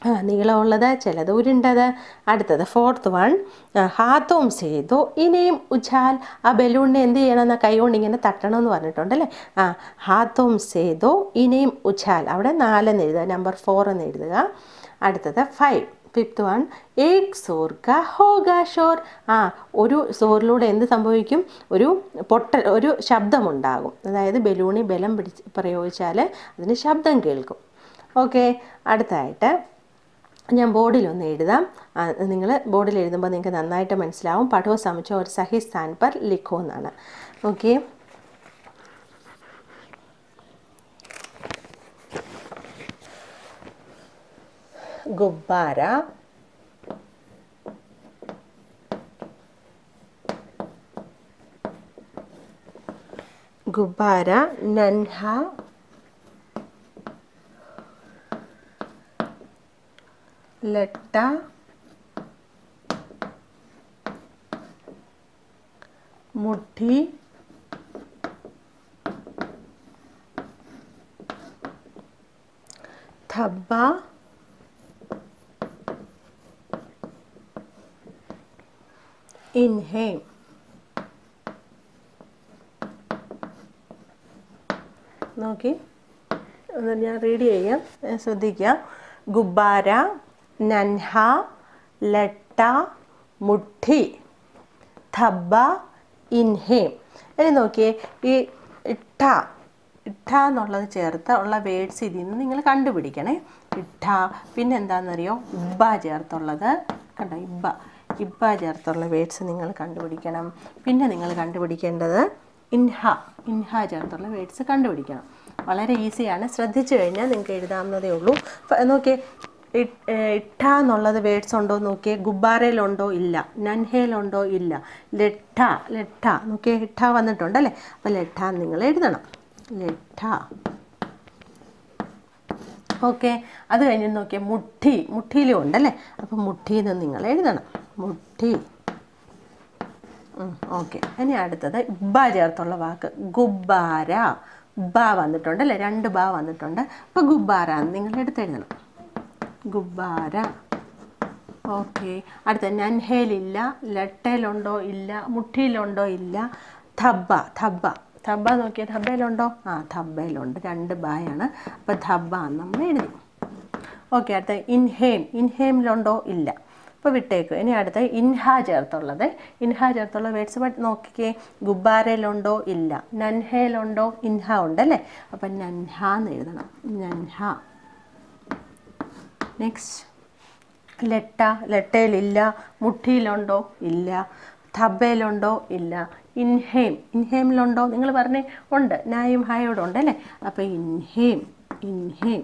ആ നീളമുള്ളത് ചിലത് ഉരുണ്ടത് അടുത്തത് ഫോർത്ത് വൺ ഹാത്തോം സേതോ ഇനിയും ഉച്ചാൽ ആ ബലൂണിനെ എന്ത് ചെയ്യണം എന്നാൽ കൈ കൊണ്ട് ഇങ്ങനെ തട്ടണം എന്ന് പറഞ്ഞിട്ടുണ്ടല്ലേ ആ ഹാത്തോം സേതോ ഇനിയും ഉച്ചാൽ അവിടെ നാലെന്ന് എഴുതുക നമ്പർ ഫോർ എന്ന് എഴുതുക അടുത്തത് ഫൈവ് ഫിഫ്ത്ത് വൺ ഏക് സോർ ക ഹോഗ ഷോർ ആ ഒരു സോറിലൂടെ എന്ത് സംഭവിക്കും ഒരു പൊട്ട ഒരു ശബ്ദമുണ്ടാകും അതായത് ബലൂണിൽ ബലം പിടിച്ച് പ്രയോഗിച്ചാൽ അതിന് ശബ്ദം കേൾക്കും ഓക്കെ അടുത്തതായിട്ട് ഞാൻ ബോർഡിലൊന്ന് എഴുതാം നിങ്ങൾ ബോർഡിൽ എഴുതുമ്പോൾ നിങ്ങൾക്ക് നന്നായിട്ട് മനസ്സിലാവും പഠോ സമച്ചോ ഒരു സഹി സ്ഥാൻ പർ ലിഖോ എന്നാണ് ഓക്കെ ഗുബ്ബാര ഗുബ്ബാര നൻഹ ലട്ട മുഠി ധബ്ബ ഇൻഹേം നോക്കി ഒന്ന് ഞാൻ റീഡ് ചെയ്യാം ഏ, ശ്രദ്ധിക്കുക ഗുബ്ബാര നൻഹ ലട്ട മുഠി ധബ്ബ ഇൻഹേം ഇനി നോക്കിയേ ഈ ഇട്ട ഇട്ട എന്നുള്ളത് ചേർത്ത് ഉള്ള വേഡ്സ് ഇതിൽ നിന്ന് നിങ്ങൾ കണ്ടുപിടിക്കണേ ഇട്ട പിന്നെ എന്താണെന്നറിയോ ഇബ്ബ ചേർത്തുള്ളത് കണ്ടോ ഇബ്ബ ഇബ്ബ ചേർത്തുള്ള വേഡ്സ് നിങ്ങൾ കണ്ടുപിടിക്കണം പിന്നെ നിങ്ങൾ കണ്ടുപിടിക്കേണ്ടത് ഇൻഹ ഇൻഹ ചേർത്തുള്ള വേഡ്സ് കണ്ടുപിടിക്കണം വളരെ ഈസിയാണ് ശ്രദ്ധിച്ചു കഴിഞ്ഞാൽ നിങ്ങൾക്ക് എഴുതാവുന്നതേ ഉള്ളൂ ഫ- നോക്കിയേ ഇ- ഏ, ഇട്ട എന്നുള്ളത് വേഡ്സ് ഉണ്ടോ എന്ന് നോക്കിയേ ഗുബ്ബാരയിലുണ്ടോ ഇല്ല നൻഹയിലുണ്ടോ ഇല്ല ലെട്ട ലെട്ട നോക്കിയേ ഇട്ട വന്നിട്ടുണ്ടല്ലേ അപ്പോൾ ലെട്ട നിങ്ങൾ എഴുതണം ലെട്ട ഓക്കെ അത് കഴിഞ്ഞ് നോക്കിയാൽ മുട്ടി മുട്ടിയിലും ഉണ്ടല്ലേ അപ്പം മുട്ടിന്ന് നിങ്ങൾ എഴുതണം മുട്ടി ഓക്കെ ഇനി അടുത്തത് ബ ചേർത്തുള്ള വാക്ക് ഗുബ്ബാര ബ വന്നിട്ടുണ്ട് അല്ലേ രണ്ട് ബ വന്നിട്ടുണ്ട് അപ്പോൾ ഗുബ്ബാര എന്ന് നിങ്ങൾ എടുത്തെഴുതണം ഗുബ്ബാര ഓക്കെ അടുത്ത നൻഹയിലില്ല ലട്ടയിലുണ്ടോ ഇല്ല മുട്ടിയിലുണ്ടോ ഇല്ല ധബ്ബ ധബ്ബ ധബ്ബ നോക്കിയാൽ ധബ്ബയിലുണ്ടോ ആ ധബ്ബയിലുണ്ട് രണ്ട് ബായാണ് അപ്പോൾ ധബ്ബ എന്ന് നമ്മൾ എഴുതി ഓക്കെ അടുത്ത ഇൻഹേം ഇൻഹേമിലുണ്ടോ ഇല്ല അപ്പോൾ വിട്ടേക്കും ഇനി അടുത്ത ഇൻഹ ചേർത്തുള്ളത് ഇൻഹ ചേർത്തുള്ള വേർഡ്സ് നോക്കിക്കേ ഗുബ്ബാരയിലുണ്ടോ ഇല്ല നൻഹയിലുണ്ടോ ഇൻഹ ഉണ്ടല്ലേ അപ്പം നൻഹ എന്ന് എഴുതണം നൻഹ നെക്സ്റ്റ് ലെട്ട ലെട്ടയിലില്ല മുട്ടിയിലുണ്ടോ ഇല്ല ധബയിലുണ്ടോ ഇല്ല ഇൻഹേം ഇൻഹേമിലുണ്ടോ നിങ്ങൾ പറഞ്ഞേ ഉണ്ട് നായും ഹായോടും ഉണ്ട് അല്ലേ അപ്പോൾ ഇൻഹേം ഇൻഹേം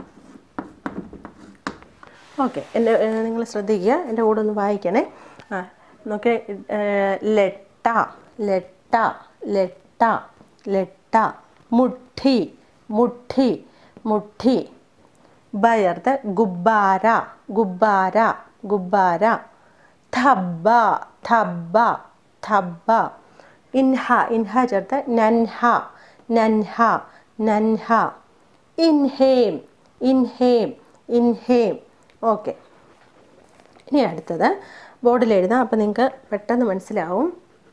ഓക്കെ എൻ്റെ നിങ്ങൾ ശ്രദ്ധിക്കുക എൻ്റെ കൂടെ ഒന്ന് വായിക്കണേ ആ നോക്കെ ലെട്ട ലെട്ട ലെട്ട ലെട്ട മുഠി മുഠി മുഠി ബയർത്ത് ഗുബ്ബാര ഗുബ്ബാര ഗുബ്ബാര ധബ്ബ ധബ്ബ ധബ്ബ ഇൻഹ ഇൻഹ ചേർത്ത് നൻഹ നൻഹ നൻഹ ഇൻഹേം ഇൻഹേം ഇൻഹേം ഓക്കെ ഇനി അടുത്തത് ബോർഡിൽ എഴുതാം അപ്പം നിങ്ങൾക്ക് പെട്ടെന്ന് മനസ്സിലാവും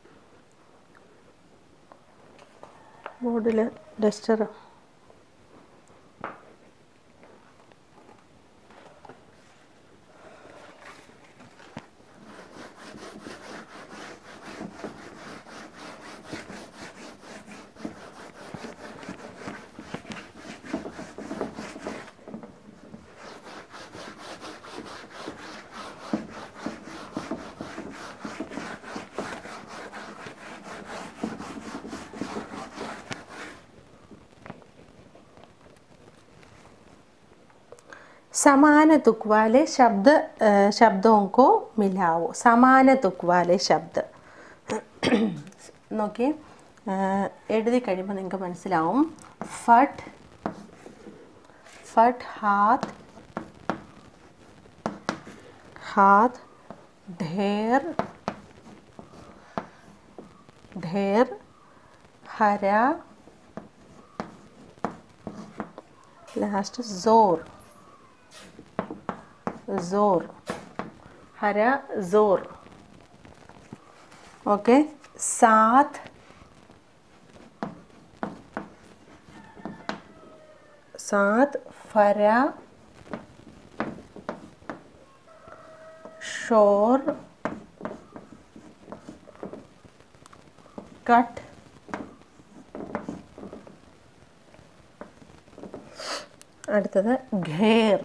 ബോർഡിൽ ഡസ്റ്റർ समान तुक वाले शब्द अ, शब्दों को मिलाओ സമാന തുക് വാലെ ശബ്ദ നോക്കിയേ ആ, എഴുതി കഴിയുമ്പോൾ നിങ്ങൾക്ക് മനസ്സിലാവും ഫട്ട് ഫട്ട് ഹാത്ത് ഹാത്ത് ढेर ढेर हरा लास्ट जोर സോർ ഹര സോർ ഓക്കെ സാത്ത് സാത്ത് ഫര ഷോർ കട്ട് അടുത്തത് ഘേർ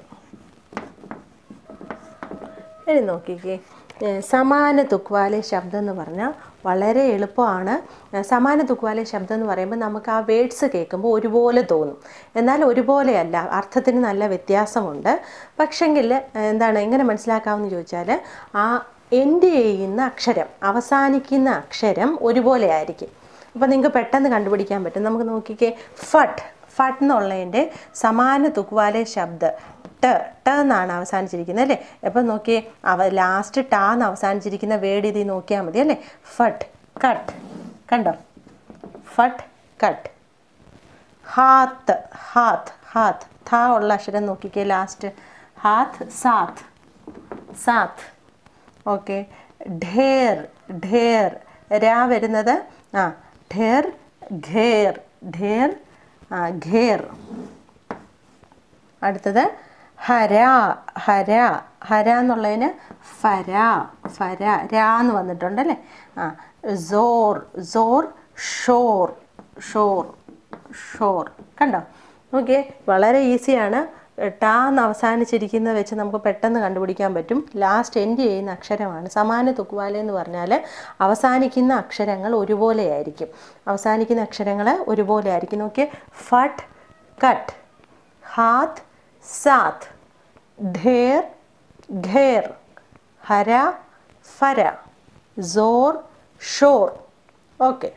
ഇനി നോക്കിക്കേ ഏ, സമാന തുക്വാലെ ശബ്ദം എന്ന് പറഞ്ഞാൽ വളരെ എളുപ്പമാണ് ഏ, സമാന തുക്വാലെ ശബ്ദം എന്ന് പറയുമ്പോൾ നമുക്ക് ആ വേഡ്സ് കേൾക്കുമ്പോൾ ഒരുപോലെ തോന്നും എന്നാൽ ഒരുപോലെയല്ല അർത്ഥത്തിന് നല്ല വ്യത്യാസമുണ്ട് പക്ഷെങ്കിൽ എന്താണ് എങ്ങനെ മനസ്സിലാക്കാമെന്ന് ചോദിച്ചാൽ ആ എൻഡ് ചെയ്യുന്ന അക്ഷരം അവസാനിക്കുന്ന അക്ഷരം ഒരുപോലെ ആയിരിക്കും അപ്പോൾ നിങ്ങൾക്ക് പെട്ടെന്ന് കണ്ടുപിടിക്കാൻ പറ്റും നമുക്ക് നോക്കിക്കേ ഫട്ട് ഫട്ട് എന്നുള്ളതിൻ്റെ സമാന തുക്വാലെ ശബ്ദ ട് ട് എന്നാണ് അവസാനിച്ചിരിക്കുന്നത് അല്ലേ അപ്പം നോക്കിയേ അവ ലാസ്റ്റ് ടാ എന്ന് അവസാനിച്ചിരിക്കുന്ന വേർഡ് ഇതിൽ നോക്കിയാൽ മതി അല്ലേ ഫട്ട് കട്ട് കണ്ടോ ഫട്ട് കട്ട് ഹാത്ത് ഹാത്ത് ഹാത്ത് ഥ ഉള്ള അക്ഷരം നോക്കിക്കേ ലാസ്റ്റ് ഹാത്ത് സാത്ത് സാത്ത് ഓക്കെ ഢേർ ഢേർ രാ വരുന്നത് ആ ഢേർ ഘേർ ഢേർ ആ ഘേർ അടുത്തത് ഹര ഹര ഹര എന്നുള്ളതിന് ഫര ഫര രാ എന്ന് വന്നിട്ടുണ്ടല്ലേ ആ സോർ സോർ ഷോർ ഷോർ ഷോർ കണ്ടോ നോക്കിയേ വളരെ ഈസിയാണ് ടാ എന്ന് അവസാനിച്ചിരിക്കുന്നത് വെച്ച് നമുക്ക് പെട്ടെന്ന് കണ്ടുപിടിക്കാൻ പറ്റും ലാസ്റ്റ് എൻഡ് ചെയ്യുന്ന അക്ഷരമാണ് സമാന തുക്കുവാല എന്ന് പറഞ്ഞാൽ അവസാനിക്കുന്ന അക്ഷരങ്ങൾ ഒരുപോലെയായിരിക്കും അവസാനിക്കുന്ന അക്ഷരങ്ങൾ ഒരുപോലെ ആയിരിക്കും നോക്കിയേ ഫട്ട് കട്ട് ഹാത്ത് സാത്ത് ढेर घेर ഹര ഫര സോർ ഷോർ ഓക്കെ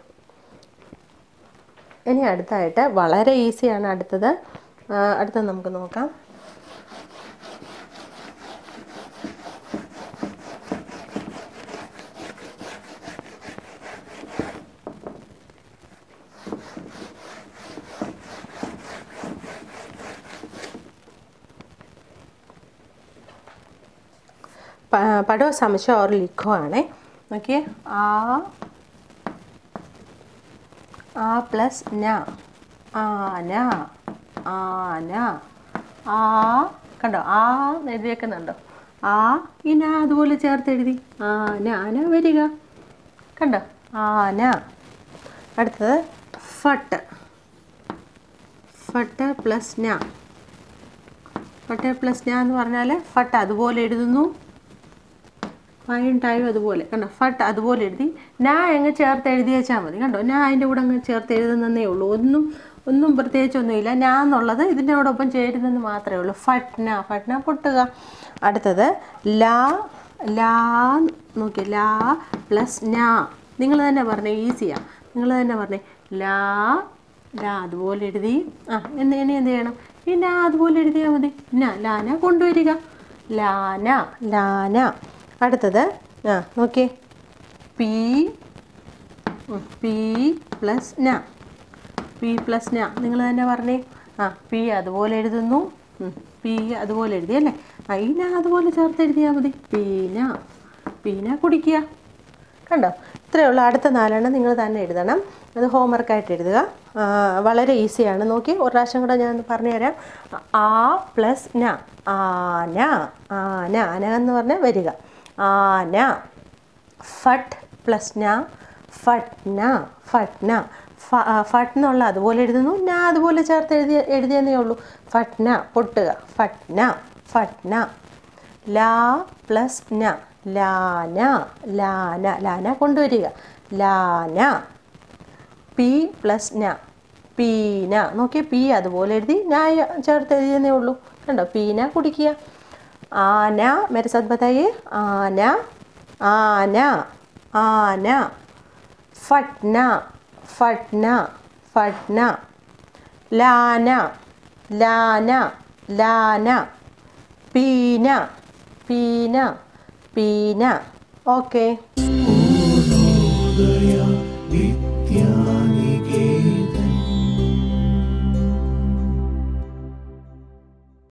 ഇനി അടുത്തായിട്ട് വളരെ ഈസിയാണ് അടുത്തത് ആ, അടുത്തത് നമുക്ക് നോക്കാം प- पढ़ो समझो और लिखो आने നോക്കിയേ ആ ആ പ്ലസ് ന ആന ആന ആ കണ്ടോ ആ എന്ന് എഴുതിയേക്കുന്നുണ്ടോ ആ ഈ ന അതുപോലെ ചേർത്ത് എഴുതി ആന ആന വരിക കണ്ടോ ആന അടുത്തത് ഫട്ട് ഫട്ട് പ്ലസ് ന ഫട്ട് പ്ലസ് ന എന്ന് പറഞ്ഞാൽ ഫട്ട് അതുപോലെ എഴുതുന്നു ഫൈൻ ടൈം അതുപോലെ കണ്ടോ ഫട്ട് അതുപോലെ എഴുതി ഞാൻ അങ്ങ് ചേർത്ത് എഴുതി വെച്ചാൽ മതി കണ്ടോ ഞാൻ അതിൻ്റെ കൂടെ അങ്ങ് ചേർത്ത് എഴുതുന്നതേ ഉള്ളൂ ഒന്നും ഒന്നും പ്രത്യേകിച്ചൊന്നുമില്ല ഞാൻ എന്നുള്ളത് ഇതിൻ്റെ കൂടൊപ്പം ചേരുന്നെന്ന് മാത്രമേ ഉള്ളൂ ഫട്ന ഫട്ന പൊട്ടുക അടുത്തത് ലാ ലാ നോക്കി ലാ പ്ലസ് നാ നിങ്ങൾ തന്നെ പറഞ്ഞേ ഈസിയാണ് നിങ്ങൾ തന്നെ പറഞ്ഞേ ലാ ലാ അതുപോലെ എഴുതി ആ എന്ന് ഇനി എന്ത് ചെയ്യണം ഈ ലാ അതുപോലെ എഴുതിയാൽ മതി ന ലാന കൊണ്ടുവരിക ലാന ലാന അടുത്തത് ആ നോക്കിയേ പി പി പ്ലസ് ന പി പ്ലസ് ന നിങ്ങൾ തന്നെ പറഞ്ഞേ ആ പി അതുപോലെ എഴുതുന്നു ഉം, പി അതുപോലെ എഴുതി അല്ലേ ആ ഈ ന അതുപോലെ ചേർത്ത് എഴുതിയാൽ മതി പീന പീന കുടിക്കുക കണ്ടോ ഇത്രയേ ഉള്ളൂ അടുത്ത നാലെണ്ണം നിങ്ങൾ തന്നെ എഴുതണം അത് ഹോംവർക്കായിട്ട് എഴുതുക ആ, വളരെ ഈസിയാണ് നോക്കി ഒരു പ്രാവശ്യം കൂടെ ഞാൻ പറഞ്ഞുതരാം ആ പ്ലസ് ന ആന ആന ആന എന്ന് പറഞ്ഞാൽ വരിക ആന ഫട്ട് പ്ലസ് ന ഫട്ന ഫട്ന ഫ- ആ, ഫട്ട് എന്നുള്ള അതുപോലെ എഴുതുന്നു ഞാൻ അതുപോലെ ചേർത്ത് എഴുതി എഴുതിയെന്നേ ഉള്ളൂ ഫട്ന പൊട്ടുക ഫട്ന ഫട്ന ലാ പ്ലസ് ന ലാന ലാന ലാന കൊണ്ടുവരിക ലാന പി പ്ലസ് ന പീന നോക്കിയേ പി അതുപോലെ എഴുതി ഞാൻ ചേർത്ത് എഴുതിയെന്നേ ഉള്ളൂ കണ്ടോ പീന കുടിക്കുക ആന मेरे साथ बताइए ആന ആന ആന ഫട്ന ഫട്ന ഫട്ന ലാന ലാന ലാന പീന പീന പീന ഓക്കെ പൂർണ്ണോദയ വിദ്യാനികേതൻ